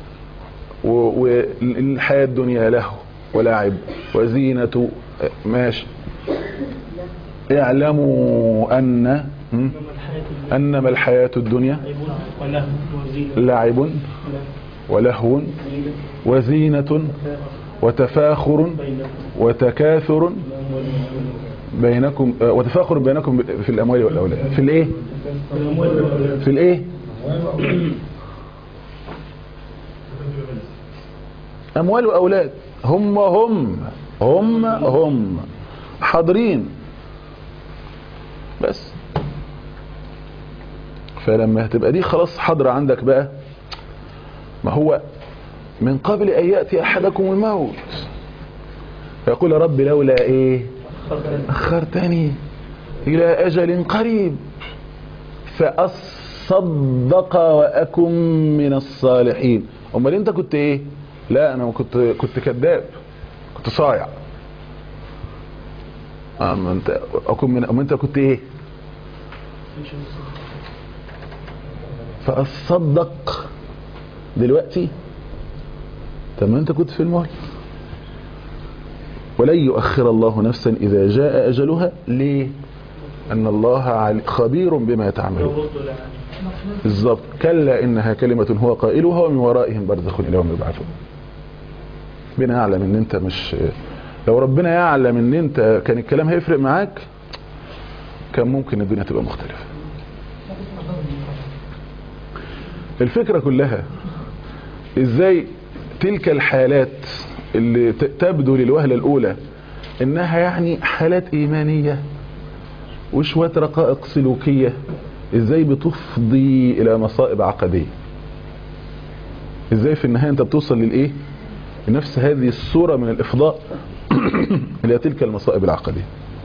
والحياة الدنيا له ولعب وزينة ماشي اعلموا أن أنما الحياة الدنيا لعب ولهو وزينة وتفاخر وتكاثر بينكم وتفاخر بينكم في الاموال والاولاد في الايه في الايه اموال واولاد هم هم هم هم حاضرين بس فلما هتبقى دي خلاص حاضرة عندك بقى ما هو من قبل أن يأتي أحدكم الموت فيقول رب لولا إيه أخرتني إلى أجل قريب فأصدق وأكن من الصالحين أمال أنت كنت إيه لا أنا كنت كنت كذاب كنت صايع أما أنت أكن من أما أنت كنت إيه فأصدق دلوقتي طب ما انت كنت في الموت ولن يؤخر الله نفسا اذا جاء اجلها ليه ان الله خبير بما تعملون بالظبط كلا انها كلمة هو قائلها ومن ورائهم برزخ الى يوم يبعثون ربنا يعلم ان انت مش لو ربنا يعلم ان انت كان الكلام هيفرق معاك كان ممكن الدنيا تبقى مختلفة الفكرة كلها ازاي تلك الحالات اللي تبدو للوهلة الأولى إنها يعني حالات إيمانية وشوية رقائق سلوكية إزاي بتفضي إلى مصائب عقدية إزاي في النهاية أنت بتوصل للإيه لنفس هذه الصورة من الإفضاء إلى تلك المصائب العقدية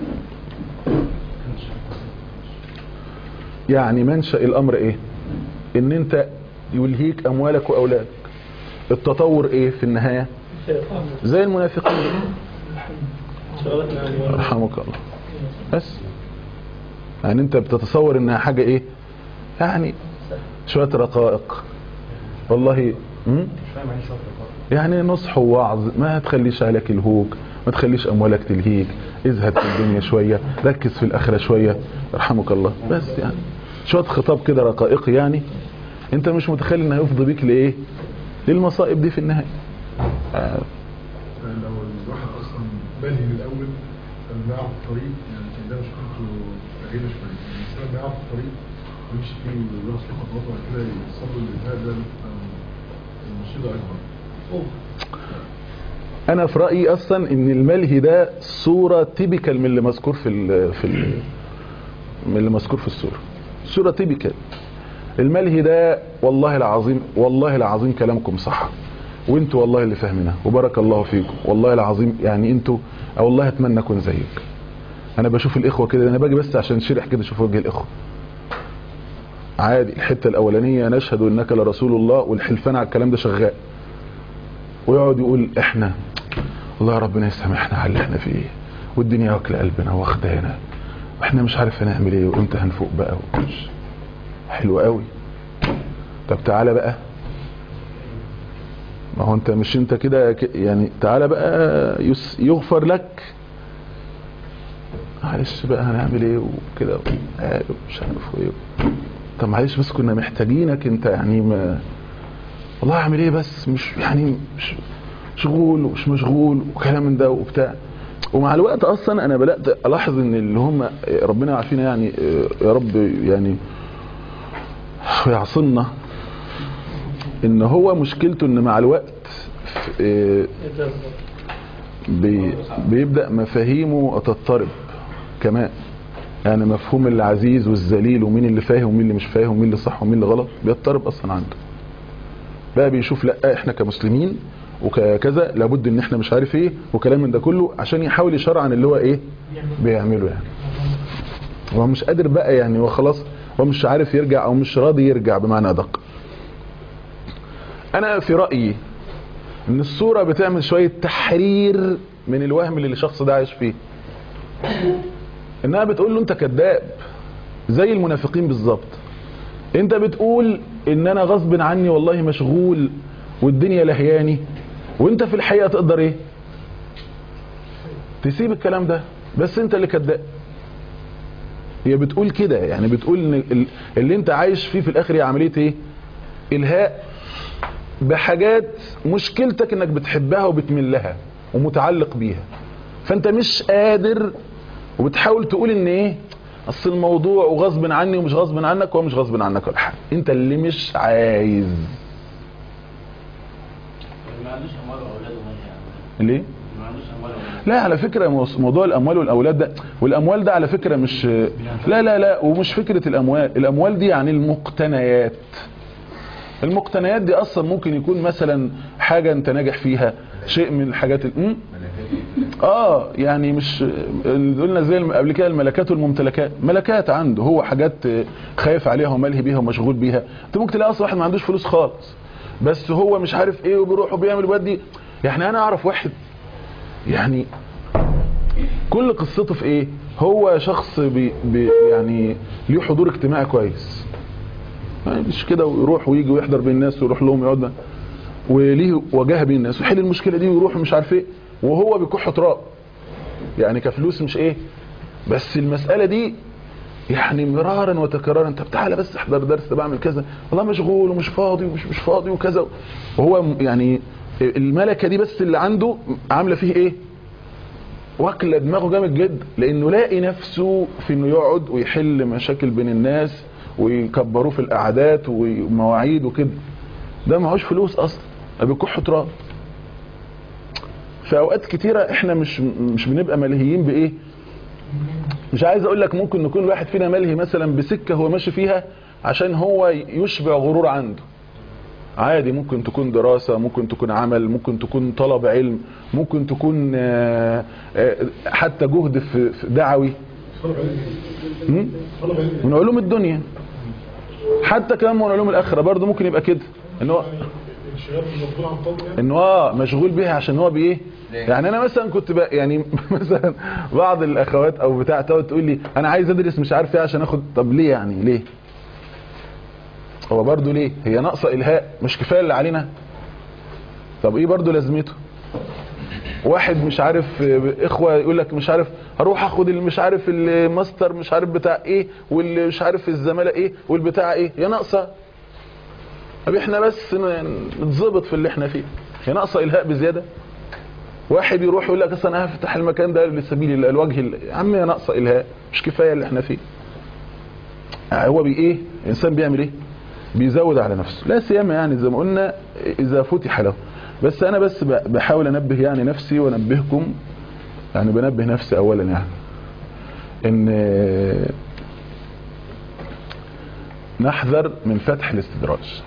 يعني منشأ الأمر إيه إن أنت يلهيك أموالك وأولادك التطور ايه في النهاية زي المنافقين رحمك الله بس يعني انت بتتصور انها حاجة ايه يعني شوية رقائق والله م? يعني نصح ووعظ ما تخليش عليك الهوك ما تخليش اموالك تلهيك ازهد في الدنيا شوية ركز في الاخرة شوية رحمك الله بس يعني شوية خطاب كده رقائقي يعني انت مش متخيل انه هيفضي بيك لايه للمصائب دي في النهاية آه. لو الواحد اصلا بلهي من الاول كان بيعرف الطريق يعني كان ده مش كنت بعيدة شوية يعني الانسان بيعرف الطريق ويمشي فيه ويروح في خطوات وبعد كده يوصل له للهدف ده المصيبة اكبر اوف انا في رايي اصلا ان الملهي ده صوره تيبيكال من اللي مذكور في ال في ال من اللي مذكور في السوره صوره تيبيكال الملهي ده والله العظيم والله العظيم كلامكم صح وانتوا والله اللي فاهمينها وبارك الله فيكم والله العظيم يعني انتوا أو والله اتمنى اكون زيك انا بشوف الاخوه كده انا باجي بس عشان شرح كده اشوف وجه الاخوه عادي الحته الاولانيه نشهد انك لرسول الله والحلفان على الكلام ده شغال ويقعد يقول احنا الله يا ربنا يسامحنا على اللي احنا فيه والدنيا واكله قلبنا واخدانا واحنا مش عارف هنعمل ايه وامتى هنفوق بقى ومش حلو قوي طب تعالى بقى ما هو انت مش انت كده ك- يعني تعالى بقى يس- يغفر لك معلش بقى هنعمل ايه وكده آه، مش عارف ايه طب معلش بس كنا محتاجينك انت يعني ما والله اعمل ايه بس مش يعني مش مشغول ومش مشغول وكلام من ده وبتاع ومع الوقت اصلا انا بدات الاحظ ان اللي هم ربنا يعافينا يعني يا رب يعني ويعصمنا ان هو مشكلته ان مع الوقت آه، بي بيبدا مفاهيمه تضطرب كمان يعني مفهوم العزيز والذليل ومين اللي فاهم ومين اللي مش فاهم ومين اللي صح ومين اللي غلط بيضطرب اصلا عنده بقى بيشوف لا احنا كمسلمين وكذا لابد ان احنا مش عارف ايه وكلام من ده كله عشان يحاول يشرع عن اللي هو ايه بيعمله يعني هو مش قادر بقى يعني هو خلاص هو مش عارف يرجع او مش راضي يرجع بمعنى ادق انا في رايي ان الصوره بتعمل شويه تحرير من الوهم اللي الشخص ده عايش فيه انها بتقول له انت كذاب زي المنافقين بالظبط انت بتقول ان انا غصب عني والله مشغول والدنيا لهياني وانت في الحقيقه تقدر ايه تسيب الكلام ده بس انت اللي كذاب هي بتقول كده يعني بتقول ان ال- اللي انت عايش فيه في الاخر هي عمليه ايه الهاء بحاجات مشكلتك انك بتحبها وبتميل لها ومتعلق بيها فانت مش قادر وبتحاول تقول ان ايه اصل الموضوع وغصب عني ومش غصب عنك هو مش غصب عنك ولا حاجه انت اللي مش عايز ما عندوش اموال واولاد ومال ليه ما عندوش اموال واولاد لا على فكرة موس- موضوع الأموال والأولاد ده والأموال ده على فكرة مش لا لا لا ومش فكرة الأموال الأموال دي يعني المقتنيات المقتنيات دي أصلا ممكن يكون مثلا حاجة أنت ناجح فيها شيء من الحاجات ال... م? اه يعني مش اللي قلنا زي الم- قبل كده الملكات والممتلكات ملكات عنده هو حاجات خايف عليها وملهي بيها ومشغول بيها انت ممكن تلاقي اصلا واحد ما عندوش فلوس خالص بس هو مش عارف ايه وبيروح وبيعمل ويودي يعني انا اعرف واحد يعني كل قصته في ايه هو شخص بي بي يعني ليه حضور اجتماعي كويس يعني مش كده ويروح ويجي ويحضر بين الناس ويروح لهم يقعد معاهم. وليه وجاهه بين الناس ويحل المشكله دي ويروح مش عارف ايه وهو بيكح تراب يعني كفلوس مش ايه بس المساله دي يعني مرارا وتكرارا انت تعالى بس احضر درس بعمل كذا والله مشغول ومش فاضي ومش مش فاضي وكذا وهو م- يعني الملكه دي بس اللي عنده عامله فيه ايه واكله دماغه جامد جدا لانه لاقي نفسه في انه يقعد ويحل مشاكل بين الناس ويكبروه في القعدات ومواعيد وكده ده معهوش فلوس اصلا ده بيكح تراب في اوقات كتيره احنا مش مش بنبقى ملهيين بايه مش عايز اقول لك ممكن نكون الواحد فينا ملهي مثلا بسكه هو ماشي فيها عشان هو يشبع غرور عنده عادي ممكن تكون دراسة ممكن تكون عمل ممكن تكون طلب علم ممكن تكون آه، آه، حتى جهد في في دعوي م? من علوم الدنيا حتى كمان من علوم الاخره برضه ممكن يبقى كده ان هو الشغال مشغول عن قوله يعني انه اه مشغول بيها عشان هو بايه يعني انا مثلا كنت بقى يعني مثلا بعض الاخوات او بتاع تقعد تقول لي انا عايز ادرس مش عارف ايه عشان اخد طب ليه يعني ليه هو برضو ليه هي ناقصه الهاء مش كفايه اللي علينا طب ايه برضو لازمته واحد مش عارف آه، اخوه يقول لك مش عارف هروح اخد اللي مش عارف الماستر مش عارف بتاع ايه واللي مش عارف الزماله ايه والبتاع ايه هي ناقصه طب احنا بس ن- نتظبط في اللي احنا فيه هي ناقصه الهاء بزياده واحد يروح يقول لك اصل انا هفتح المكان ده لسبيل الله الوجه ال- يا عم هي ناقصه الهاء مش كفايه اللي احنا فيه آه، هو بي ايه الانسان بيعمل ايه بيزود على نفسه لا سيما يعني زي ما قلنا اذا فتح له بس انا بس ب- بحاول انبه يعني نفسي وانبهكم يعني بنبه نفسي اولا يعني ان آه، نحذر من فتح الاستدراج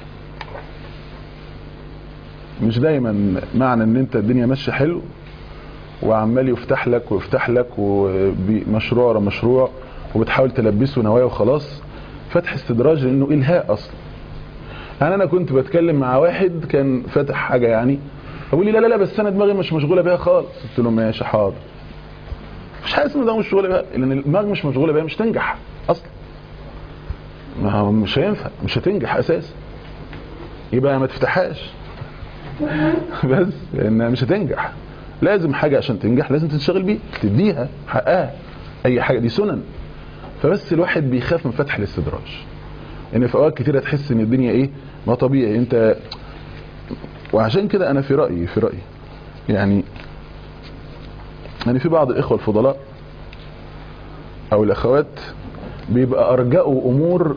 مش دايما معنى ان انت الدنيا ماشيه حلو وعمال يفتح لك ويفتح لك ومشروع ورا مشروع وبتحاول تلبسه نوايا وخلاص فتح استدراج لانه الهاء اصلا انا انا كنت بتكلم مع واحد كان فاتح حاجه يعني فبيقول لي لا لا لا بس انا دماغي مش مشغوله بيها خالص قلت له ماشي حاضر مش حاسس ان دماغي مش مشغوله بيها لان الدماغ مش مشغوله بيها مش تنجح اصلا ما هو مش هينفع مش هتنجح اساسا يبقى ما تفتحهاش بس لانها مش هتنجح لازم حاجة عشان تنجح لازم تنشغل بيها تديها حقها اي حاجة دي سنن فبس الواحد بيخاف من فتح الاستدراج ان في اوقات كتيرة تحس ان الدنيا ايه ما طبيعي انت وعشان كده انا في رأيي في رأيي يعني يعني في بعض الاخوة الفضلاء او الاخوات بيبقى ارجأوا امور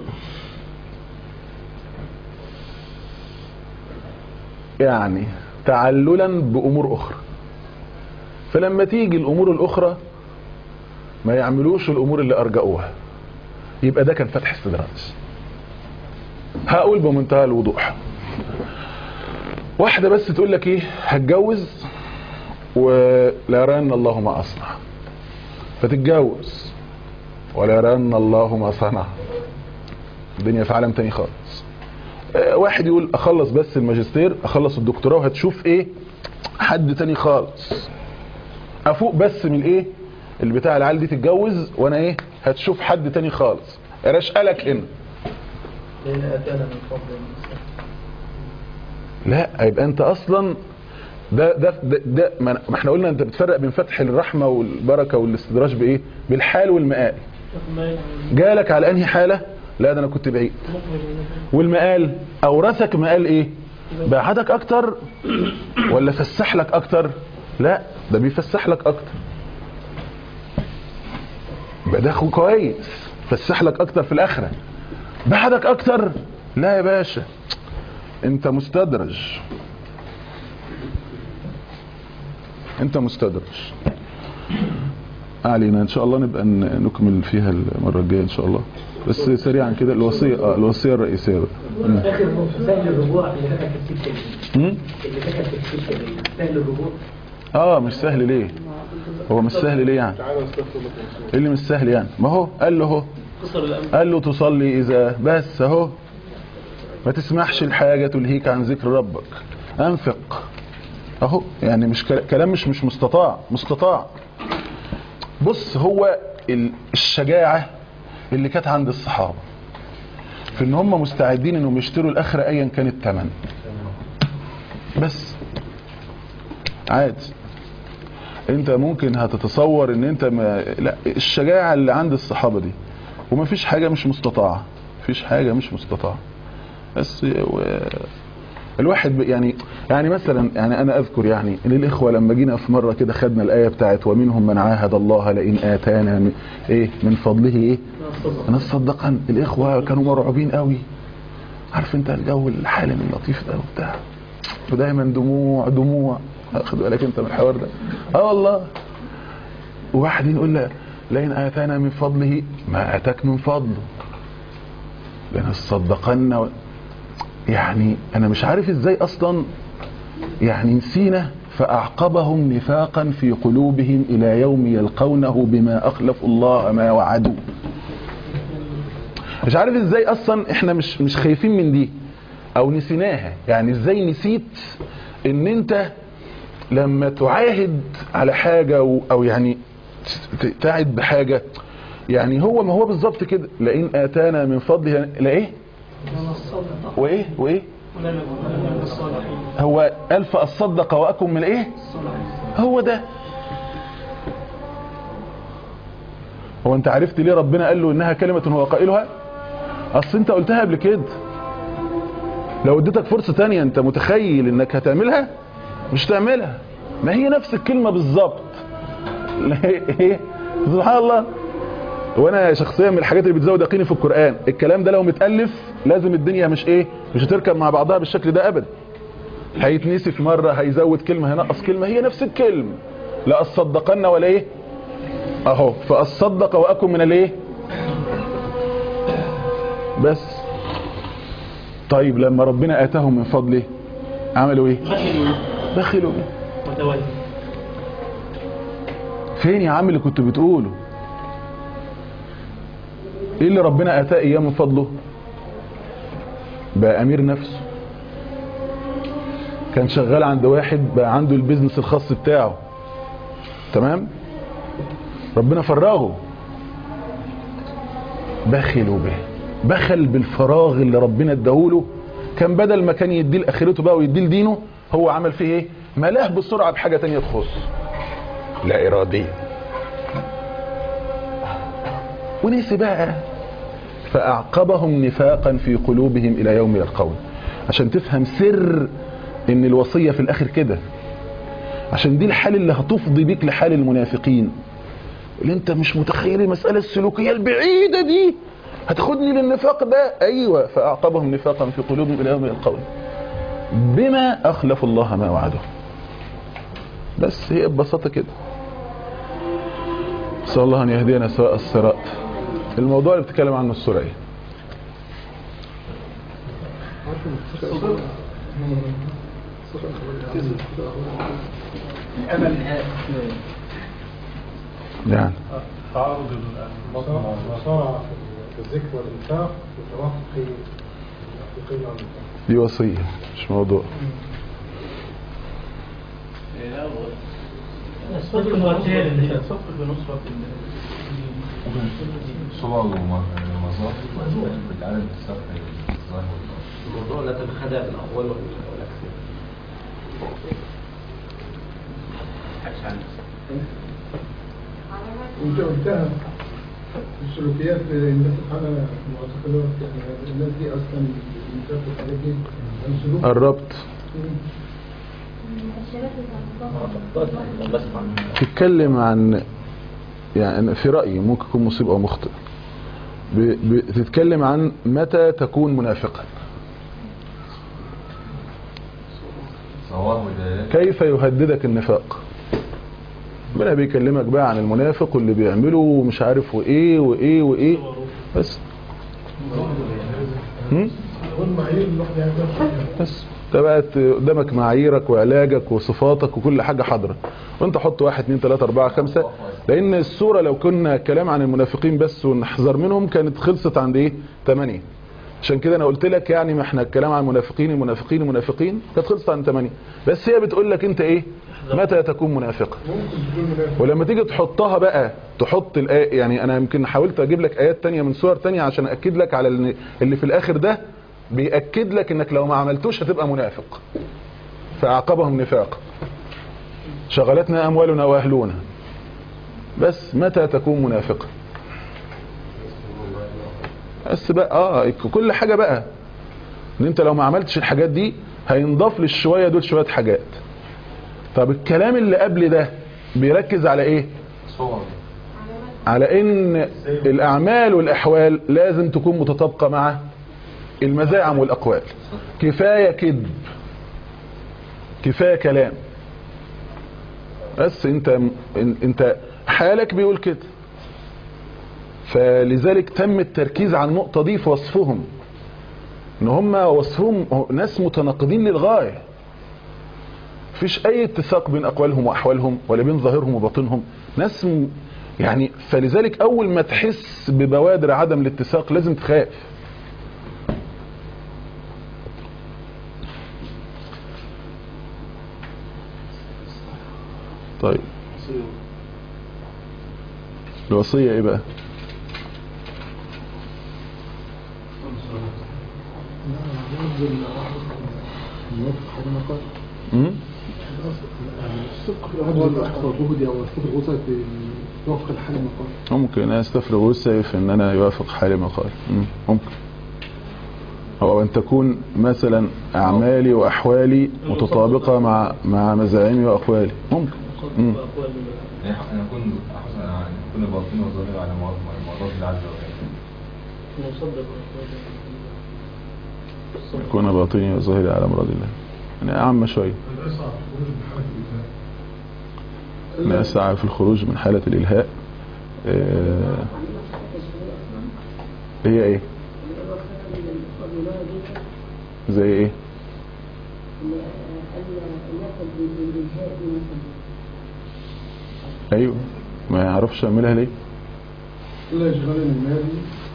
يعني تعللا بامور اخرى فلما تيجي الامور الاخرى ما يعملوش الامور اللي ارجأوها يبقى ده كان فتح استدراج هقول بمنتهى الوضوح واحدة بس تقول لك ايه هتجوز ولا يران الله ما اصنع فتتجوز ولا يران الله ما صنع الدنيا في عالم تاني خالص آه، واحد يقول اخلص بس الماجستير اخلص الدكتوراه وهتشوف ايه حد تاني خالص افوق بس من ايه اللي بتاع العيال دي تتجوز وانا ايه هتشوف حد تاني خالص رشقلك هنا لأن أتانا من فضل المسلم لا يبقى انت اصلا ده ده ده, ده ما ما احنا قلنا انت بتفرق بين فتح الرحمه والبركه والاستدراج بايه بالحال والمآل جالك على انهي حاله لا ده انا كنت بعيد والمقال اورثك مقال ايه بعدك اكتر ولا فسح لك اكتر لا ده بيفسح لك اكتر يبقى ده اخو كويس فسح لك اكتر في الاخره بعدك اكتر لا يا باشا انت مستدرج انت مستدرج علينا ان شاء الله نبقى ن- نكمل فيها المره الجايه ان شاء الله بس سريعا كده الوصيه اه الوصيه الرئيسيه بقى مم. اخر نقطه سهل الرجوع اللي دخل في السكه دي مم؟ اللي دخل في السكه دي سهل الرجوع اه مش سهل ليه هو مش سهل ليه يعني تعالى استغفر لك ايه اللي مش سهل يعني ما هو قال له اهو قصر الأمر قال له تصلي اذا بس اهو ما تسمحش الحاجة تلهيك عن ذكر ربك انفق اهو يعني مش كلا- كلام مش مش مستطاع مستطاع بص هو ال- الشجاعة اللي كانت عند الصحابة في ان هم مستعدين انهم يشتروا الاخرة ايا كان الثمن بس عادي انت ممكن هتتصور ان انت ما لا الشجاعة اللي عند الصحابة دي وما فيش حاجة مش مستطاعة فيش حاجة مش مستطاعة بس و... الواحد ب- يعني يعني مثلا يعني انا اذكر يعني ان الاخوه لما جينا في مره كده خدنا الايه بتاعت ومنهم من عاهد الله لئن اتانا من ايه من فضله ايه نصدقن الاخوه كانوا مرعوبين قوي عارف انت الجو الحالم اللطيف ده وبتاع ودايما دموع دموع خد بالك انت من الحوار ده اه والله وواحد يقول له لئن اتانا من فضله ما اتاك من فضله لنصدقن و... يعني انا مش عارف ازاي اصلا يعني نسينا فاعقبهم نفاقا في قلوبهم الى يوم يلقونه بما اخلفوا الله ما وعدوا مش عارف ازاي اصلا احنا مش مش خايفين من دي او نسيناها يعني ازاي نسيت ان انت لما تعاهد على حاجة او, أو يعني ت- تعد بحاجة يعني هو ما هو بالظبط كده لئن اتانا من فضله لا ايه وايه وايه هو الف اصدق واكن من ايه هو ده هو انت عرفت ليه ربنا قال له انها كلمة هو قائلها اصل انت قلتها قبل كده لو اديتك فرصة تانية انت متخيل انك هتعملها مش تعملها ما هي نفس الكلمة بالظبط لا، ايه سبحان الله وانا شخصيا من الحاجات اللي بتزود يقيني في القرآن الكلام ده لو متألف لازم الدنيا مش ايه مش هتركب مع بعضها بالشكل ده ابدا هيتنسي في مرة هيزود كلمة هينقص كلمة هي نفس الكلمة لا اصدقن ولا ايه اهو فاصدق واكن من الايه بس طيب لما ربنا اتاهم من فضله عملوا ايه بخلوا بيه متولي فين يا عم اللي كنت بتقوله ايه اللي ربنا اتاه اياه من فضله بقى امير نفسه كان شغال عند واحد بقى عنده البيزنس الخاص بتاعه تمام ربنا فرغه بخلوا به بخل بالفراغ اللي ربنا اداهوله كان بدل ما كان يديه لاخرته بقى ويديه لدينه هو عمل فيه ايه ملاه بسرعه بحاجه تانية تخص لا اراديه ونسي بقى فاعقبهم نفاقا في قلوبهم الى يوم يلقون عشان تفهم سر ان الوصيه في الاخر كده عشان دي الحال اللي هتفضي بيك لحال المنافقين اللي انت مش متخيل المسألة السلوكية البعيدة دي هتاخدني للنفاق ده ايوه فاعقبهم نفاقا في قلوبهم الى يوم يلقون بما اخلفوا الله ما وعده بس هي ببساطة كده نسأل الله ان يهدينا سواء الصراط الموضوع اللي بتتكلم عنه السورة ايه يعني تعارض المصارعة في الذكر والإنفاق وتوافق الحقيقين على الإنفاق دي وصية مش موضوع الصدق المرتين اللي فات صفق بنصرة صور ومظاهر بتعرض الصفحة الظاهر الموضوع لا تتخدع بالأقوال والأكثر حدش عن وانت قلتها السلوكيات الناس سبحانه المعتقدات يعني الناس دي اصلا النساء والحاجات دي عن سلوك الربط تتكلم عن يعني في رأيي ممكن يكون مصيب أو مخطئ ب- بتتكلم عن متى تكون منافقا صواه ودلالات كيف يهددك النفاق ربنا بيكلمك بقى عن المنافق واللي بيعمله ومش عارف وايه وايه وايه بس هم؟ والمعايير اللي الواحد يعملها بس ده بقت قدامك معاييرك وعلاجك وصفاتك وكل حاجة حاضرة وانت حط واحد اتنين تلاتة اربعة خمسة لان الصورة لو كنا كلام عن المنافقين بس ونحذر منهم كانت خلصت عند ايه تمانية عشان كده انا قلت لك يعني ما احنا الكلام عن المنافقين المنافقين المنافقين كانت خلصت عن تمانية بس هي بتقول لك انت ايه متى تكون منافقا ممكن تكون منافق ولما تيجي تحطها بقى تحط الآية يعني انا يمكن حاولت اجيب لك ايات تانية من سور تانية عشان اكد لك على اللي اللي في الاخر ده بيأكد لك انك لو ما عملتوش هتبقى منافق فاعقبهم نفاق شغلتنا اموالنا واهلنا بس متى تكون منافقا بس بقى اه كل حاجة بقى ان انت لو ما عملتش الحاجات دي هينضاف للشوية دول شوية حاجات طب الكلام اللي قبل ده بيركز على ايه صور على ان الاعمال والاحوال لازم تكون متطابقة مع المزاعم والاقوال كفاية كذب كفاية كلام بس انت انت حالك بيقول كده فلذلك تم التركيز على النقطة دي في وصفهم ان هم وصفهم ناس متناقضين للغاية مفيش اي اتساق بين اقوالهم واحوالهم ولا بين ظاهرهم وباطنهم ناس م- يعني فلذلك اول ما تحس ببوادر عدم الاتساق لازم تخاف طيب الوصية ايه بقى مم؟ الصدق الواحد ولا يحفظ جهدي او يستفرغ وسعي في يوافق الحال المقال ممكن انا استفرغ وسعي في ان انا يوافق حالي مقال مم، ممكن او ان تكون مثلا اعمالي واحوالي متطابقة مع مع مزاعمي واقوالي ممكن مم. يعني أن يكون أحسن أن يكون باطن وظاهر على مرضات الله عز وجل يكون باطني وظاهري على مراد الله يعني اعم شوية لا يسعى في الخروج من حالة الإلهاء لا يسعى في الخروج من حالة الالهاء آه، هي ايه زي ايه ايوه ما يعرفش يعملها ليه لا يشغلني المال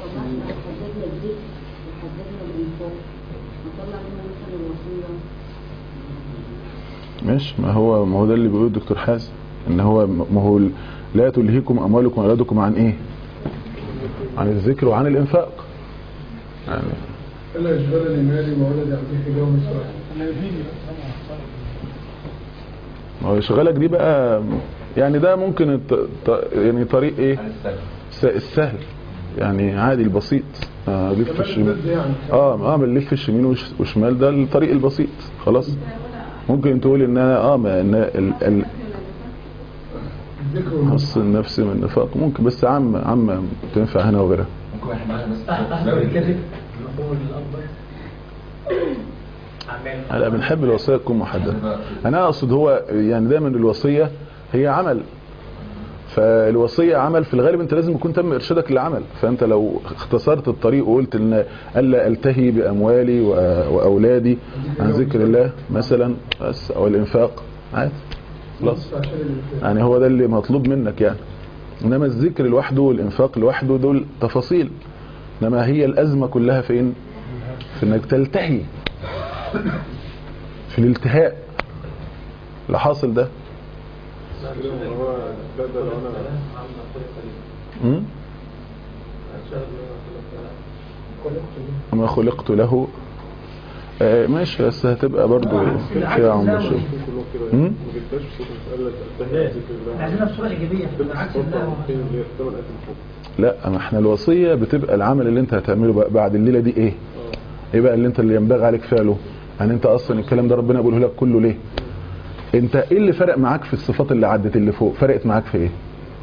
ماشي ما هو ما هو ده اللي بيقوله الدكتور حازم ان هو ما هو ال- لا تلهيكم اموالكم واولادكم عن ايه عن الذكر وعن الانفاق يعني لا يشغلني مالي وولدي عن ذكر يوم السؤال ما هو يشغلك دي بقى يعني ده ممكن الت- ت- يعني طريق ايه الس- السهل يعني عادي البسيط آه، لف الشمال اه اه بنلف الشمال وش- وشمال ده الطريق البسيط خلاص ممكن تقول ان انا اه ما ان ال ال الذكر حص النفس من النفاق ممكن بس عام عام تنفع هنا وغيرها ممكن واحد معاه بس أحمد الكذب الأمور الأكبر أعمال لا بنحب الوصية تكون محددة انا اقصد هو يعني دايما الوصية هي عمل فالوصية عمل في الغالب انت لازم يكون تم ارشادك للعمل فانت لو اختصرت الطريق وقلت ان الا التهي باموالي و- واولادي عن ذكر الله مثلا بس او الانفاق عادي خلاص يعني هو ده اللي مطلوب منك يعني انما الذكر لوحده والانفاق لوحده دول تفاصيل انما هي الازمة كلها فين في انك تلتهي في الالتهاء اللي حاصل ده هو ده ده لو انا م? وما خلقت له آه، ماشي بس هتبقى برضو فيها عمر شوية كلهم كده م? ما جبتهاش في صوت المسألة تنتهي عن ذكر الله عايزينها بصورة إيجابية بالعكس الله فين اللي يحتمل آيات الفوق لا ما احنا الوصية بتبقى العمل اللي انت هتعمله بقى بعد الليلة دي ايه ايه بقى اللي انت اللي ينبغي عليك فعله يعني انت اصلا الكلام ده ربنا بيقوله لك كله ليه انت ايه اللي فرق معاك في الصفات اللي عدت اللي فوق فرقت معاك في ايه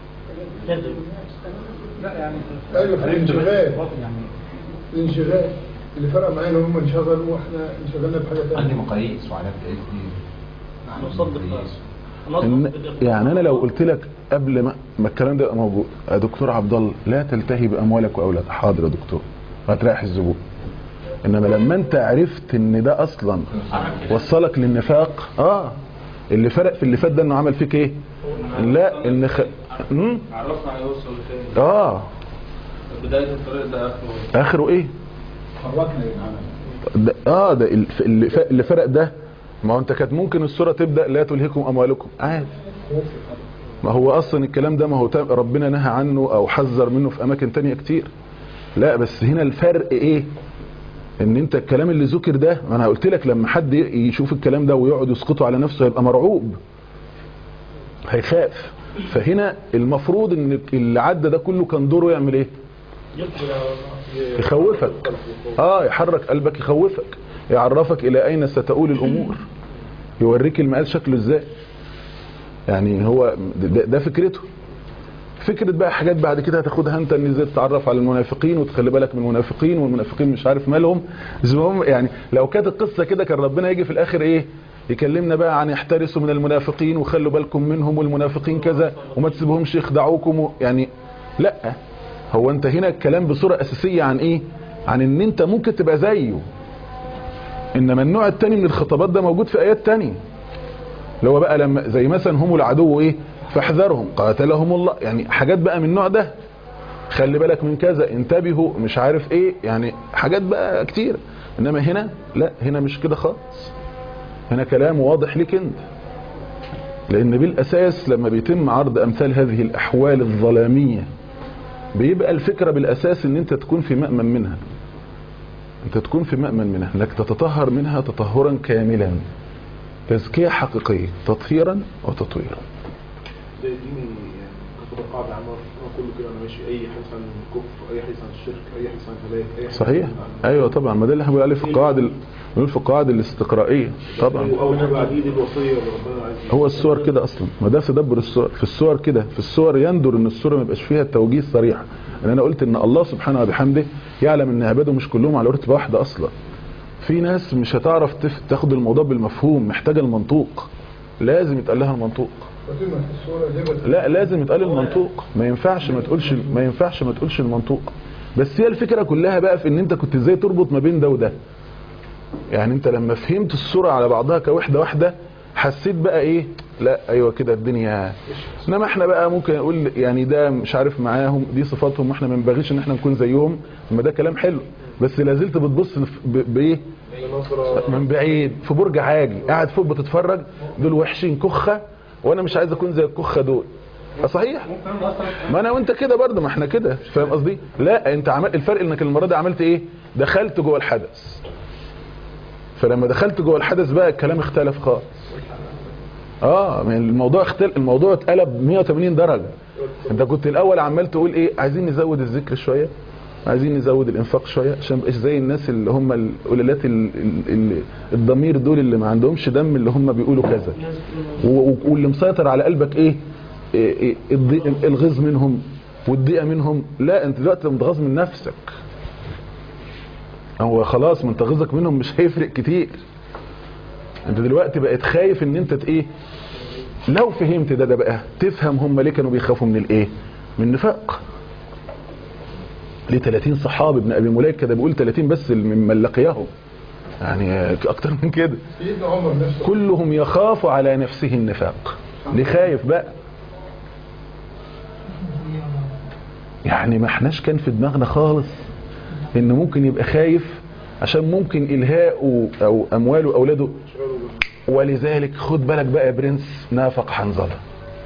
ايوه في الانشغال الانشغال اللي فرق معايا ان هم انشغلوا واحنا انشغلنا بحاجه ثانيه عندي مقاييس وعلامات ايه نصدق إن يعني انا لو قلت لك قبل ما, ما الكلام ده يبقى موجود يا دكتور عبد الله لا تلتهي باموالك واولادك حاضر يا دكتور هتريح الزبون انما لما انت عرفت ان ده اصلا وصلك للنفاق اه اللي فرق في اللي فات ده انه عمل فيك ايه لا ان خ... مم؟ عرفنا هيوصل لفين اه بداية الطريق ده اخره اخره ايه حركنا العمل ده اه ده الف- اللي ف- اللي فرق ده ما هو انت كانت ممكن السوره تبدا لا تلهكم اموالكم عادي ما هو اصلا الكلام ده ما هو تا- ربنا نهى عنه او حذر منه في اماكن تانية كتير لا بس هنا الفرق ايه ان انت الكلام اللي ذكر ده ما انا قلت لك لما حد ي- يشوف الكلام ده ويقعد يسقطه على نفسه هيبقى مرعوب هيخاف فهنا المفروض ان اللي عدى ده كله كان دوره يعمل ايه يخوفك اه يحرك قلبك يخوفك يعرفك الى اين ستؤول الامور يوريك المقال شكله ازاي يعني هو ده, ده فكرته فكرة بقى حاجات بعد كده هتاخدها انت ان ازاي تتعرف على المنافقين وتخلي بالك من المنافقين والمنافقين مش عارف مالهم المهم يعني لو كانت القصة كده كان ربنا يجي في الاخر ايه يكلمنا بقى عن احترسوا من المنافقين وخلوا بالكم منهم والمنافقين كذا وما تسيبهمش يخدعوكم و- يعني لا هو انت هنا الكلام بصورة اساسية عن ايه عن ان انت ممكن تبقى زيه انما النوع التاني من الخطابات ده موجود في ايات تانية اللي هو بقى لما زي مثلا هم العدو ايه فاحذرهم قاتلهم الله يعني حاجات بقى من النوع ده خلي بالك من كذا انتبهوا مش عارف ايه يعني حاجات بقى كتير انما هنا لا هنا مش كده خالص هنا كلام واضح ليك انت لان بالاساس لما بيتم عرض امثال هذه الاحوال الظلاميه بيبقى الفكره بالاساس ان انت تكون في مأمن منها انت تكون في مأمن منها انك تتطهر منها تطهرا كاملا تزكيه حقيقيه تطهيرا وتطويرا ده دي من يعني كتب قاعدة عامة أنا كله كده أنا ماشي أي حديث عن الكفر أي حديث عن الشرك أي حديث عن الهلاك أي حديث صحيح عن ايوه طبعا ما ده اللي احنا بنقول عليه في القواعد ال- بنقول في القواعد الاستقرائيه طبعا أول حاجة بعديه دي الوصية اللي ربنا عايز هو الصور كده اصلا ما ده تدبر الصور في الصور كده في الصور يندر ان الصوره ما يبقاش فيها التوجيه الصريح ان انا قلت ان الله سبحانه وبحمده يعلم ان عباده مش كلهم على رتبه واحده اصلا في ناس مش هتعرف تف- تاخد الموضوع بالمفهوم محتاجه المنطوق لازم يتقال لها المنطوق فاطمة الصورة جابت لا لازم يتقال المنطوق ما ينفعش ما تقولش ما ينفعش ما تقولش المنطوق بس هي الفكره كلها بقى في ان انت كنت ازاي تربط ما بين ده وده يعني انت لما فهمت الصوره على بعضها كوحده واحده حسيت بقى ايه لا ايوه كده الدنيا انما احنا بقى ممكن نقول يعني ده مش عارف معاهم دي صفاتهم واحنا ما ينبغيش ان احنا نكون زيهم اما ده كلام حلو بس لازلت بتبص ب- بايه من بعيد في برج عاجي قاعد فوق بتتفرج دول وحشين كخه وانا مش عايز اكون زي الكخه دول آه صحيح ما انا وانت كده برضه ما احنا كده فاهم قصدي لا انت عمل الفرق انك المره دي عملت ايه دخلت جوه الحدث فلما دخلت جوه الحدث بقى الكلام اختلف خالص اه يعني الموضوع اختلف الموضوع اتقلب 180 درجه انت كنت الاول عمال تقول ايه عايزين نزود الذكر شويه عايزين نزود الانفاق شويه عشان مبقاش زي الناس اللي هم القلالات ال- ال- ال- الضمير دول اللي ما عندهمش دم اللي هم بيقولوا كذا و- و- واللي مسيطر على قلبك ايه, إيه, إيه الضيق- الغيظ منهم والضيقه منهم لا انت دلوقتي متغاظ من نفسك هو خلاص ما انت غيظك منهم مش هيفرق كتير انت دلوقتي بقيت خايف ان انت ت- ايه لو فهمت ده ده بقى تفهم هم ليه كانوا بيخافوا من الايه من النفاق ليه 30 صحابي ابن ابي مليكه ده بيقول 30 بس ممن لقيهم يعني اكتر من كده سيدنا عمر نفسه كلهم يخاف على نفسه النفاق ليه خايف بقى يعني ما احناش كان في دماغنا خالص ان ممكن يبقى خايف عشان ممكن الهاءه او امواله اولاده ولذلك خد بالك بقى يا برنس نافق حنظله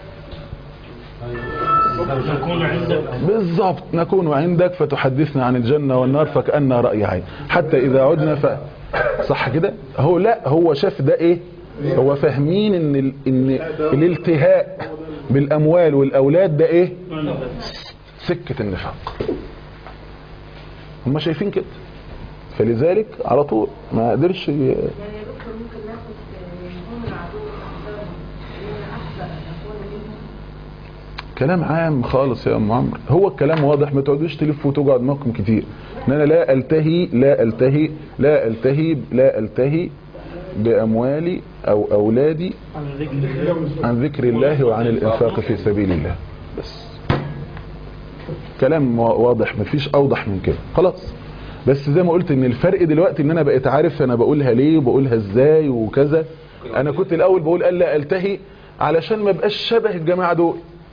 بالضبط نكون عندك فتحدثنا عن الجنة والنار فكأن رأي عين حتى إذا عدنا ف... صح كده هو لا هو شاف ده ايه هو فاهمين ان ال... ان الالتهاء بالاموال والاولاد ده ايه سكة النفاق هم شايفين كده فلذلك على طول ما قدرش ي... يعني يا دكتور ممكن ناخد مفهوم العدو الأحزاب إن أحسن أن أكون منهم كلام عام خالص يا ام عمرو هو الكلام واضح ما تقعدوش تلفوا وتوجعوا دماغكم كتير ان انا لا التهي لا التهي لا التهي لا التهي باموالي او اولادي عن ذكر الله وعن الانفاق في سبيل الله بس كلام وا- واضح مفيش اوضح من كده خلاص بس زي ما قلت ان الفرق دلوقتي ان انا بقيت عارف انا بقولها ليه وبقولها ازاي وكذا انا كنت الاول بقول الا التهي علشان ما بقاش شبه الجماعه دول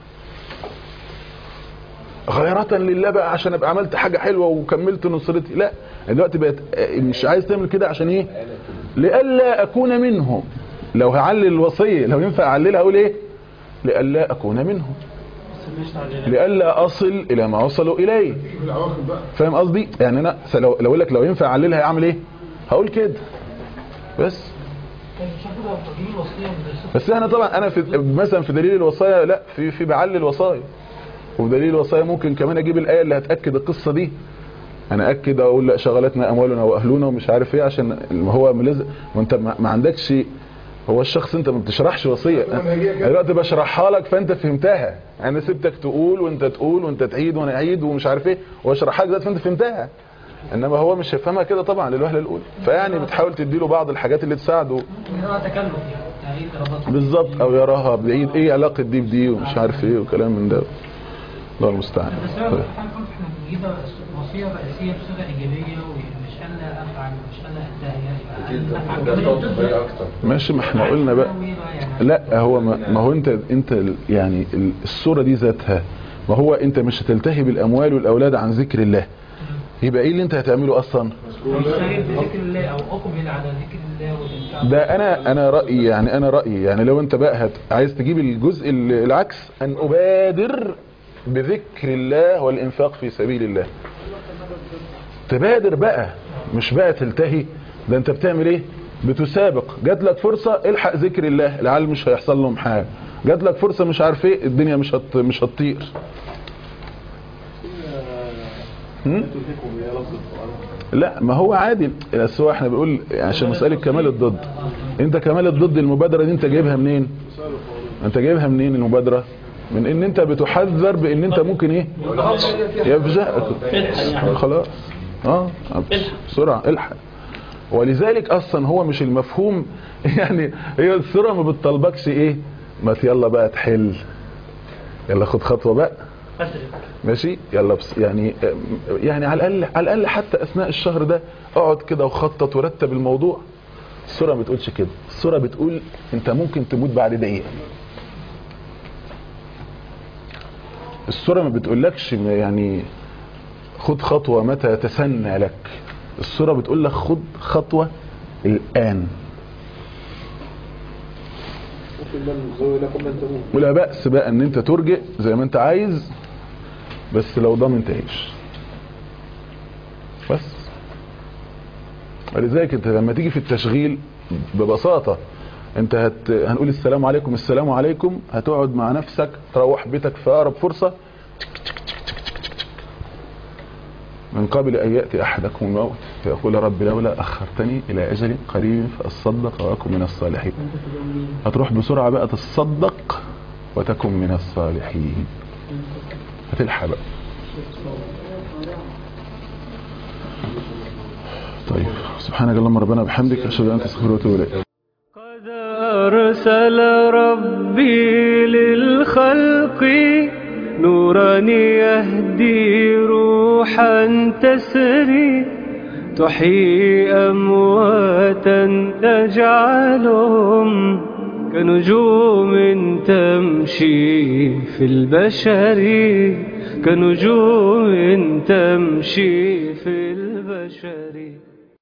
غيرة لله بقى عشان ابقى عملت حاجة حلوة وكملت نصرتي لا دلوقتي بقت مش عايز تعمل كده عشان ايه لئلا اكون منهم لو هعلل الوصية لو ينفع اعللها اقول ايه لئلا اكون منهم لئلا اصل الى ما وصلوا اليه في العواقب بقى فاهم قصدي يعني انا س- لو لو اقول لك لو ينفع اعللها اعمل ايه هقول كده بس كان مش هاخدها في دي وصيه من الرسول بس احنا طبعا انا في مثلا في دليل الوصايا لا في في بعلل الوصايا وفي دليل الوصايا ممكن كمان اجيب الايه اللي هتاكد القصه دي انا اكد اقول لا شغلتنا اموالنا واهلنا ومش عارف ايه عشان ما هو ملزم وانت ما ما عندكش هو الشخص انت ما بتشرحش وصيه انا دلوقتي بشرحها لك فانت فهمتها انا سبتك تقول وانت تقول وانت تعيد وانا اعيد ومش عارف ايه واشرحها لك دلوقتي فانت فهمتها انما هو مش هيفهمها كده طبعا للوهله الاولى فيعني بتحاول تديله بعض الحاجات اللي تساعده ان هو تكلف يعني تعيد ربط بالظبط او يراها بعيد ايه علاقه دي بدي ومش عارف ايه وكلام من ده الله المستعان بس انا حضرتك قلت احنا بنجيبها وصيه رئيسيه بصيغه ايجابيه ومش الا افعل مش الا انتهي اكتر ماشي ما احنا قلنا بقى لا هو ما, ما هو انت انت ال- يعني ال- الصوره دي ذاتها ما هو انت مش هتلتهي بالاموال والاولاد عن ذكر الله يبقى ايه اللي انت هتعمله اصلا يجتهد بذكر الله او اقبل على ذكر الله والانفاق ده انا انا رايي يعني انا رايي يعني لو انت بقى هت عايز تجيب الجزء ال- العكس ان ابادر بذكر الله والانفاق في سبيل الله تبادر بقى مش بقى تلتهي ده انت بتعمل ايه بتسابق جات لك فرصه الحق ذكر الله العيال مش هيحصل لهم حاجه جات لك فرصه مش عارف ايه الدنيا مش هت مش هتطير هم؟ لا ما هو عادي بس هو احنا بنقول عشان مساله كمال الضد انت كمال الضد المبادره دي انت جايبها منين انت جايبها منين المبادره من ان انت بتحذر بان انت ممكن ايه يفجأك خلاص اه بسرعه الحق ولذلك اصلا هو مش المفهوم يعني هي السوره ما بتطلبكش ايه ما يلا بقى تحل يلا خد خطوه بقى ماشي يلا بس يعني يعني على الاقل على الاقل حتى اثناء الشهر ده اقعد كده وخطط ورتب الموضوع السوره ما بتقولش كده السوره بتقول انت ممكن تموت بعد دقيقه السوره ما بتقولكش يعني خد خطوه متى يتسنى لك السوره بتقول لك خد خطوه الان ولا بأس بقى ان انت ترجع زي ما انت عايز بس لو ضامن تعيش بس ولذلك انت لما تيجي في التشغيل ببساطة انت هت... هنقول السلام عليكم السلام عليكم هتقعد مع نفسك تروح بيتك في اقرب فرصة من قبل ان يأتي احدكم الموت فيقول رب لولا اخرتني الى اجل قريب فاصدق واكن من الصالحين هتروح بسرعة بقى تتصدق وتكن من الصالحين هتلحق بقى طيب سبحانك اللهم ربنا بحمدك اشهد ان لا اله الا انت استغفرك واتوب اليك قد أرسل ربي للخلق نورا يهدي روحا تسري تحيي أمواتا تجعلهم كنجوم تمشي في البشر كنجوم تمشي في البشر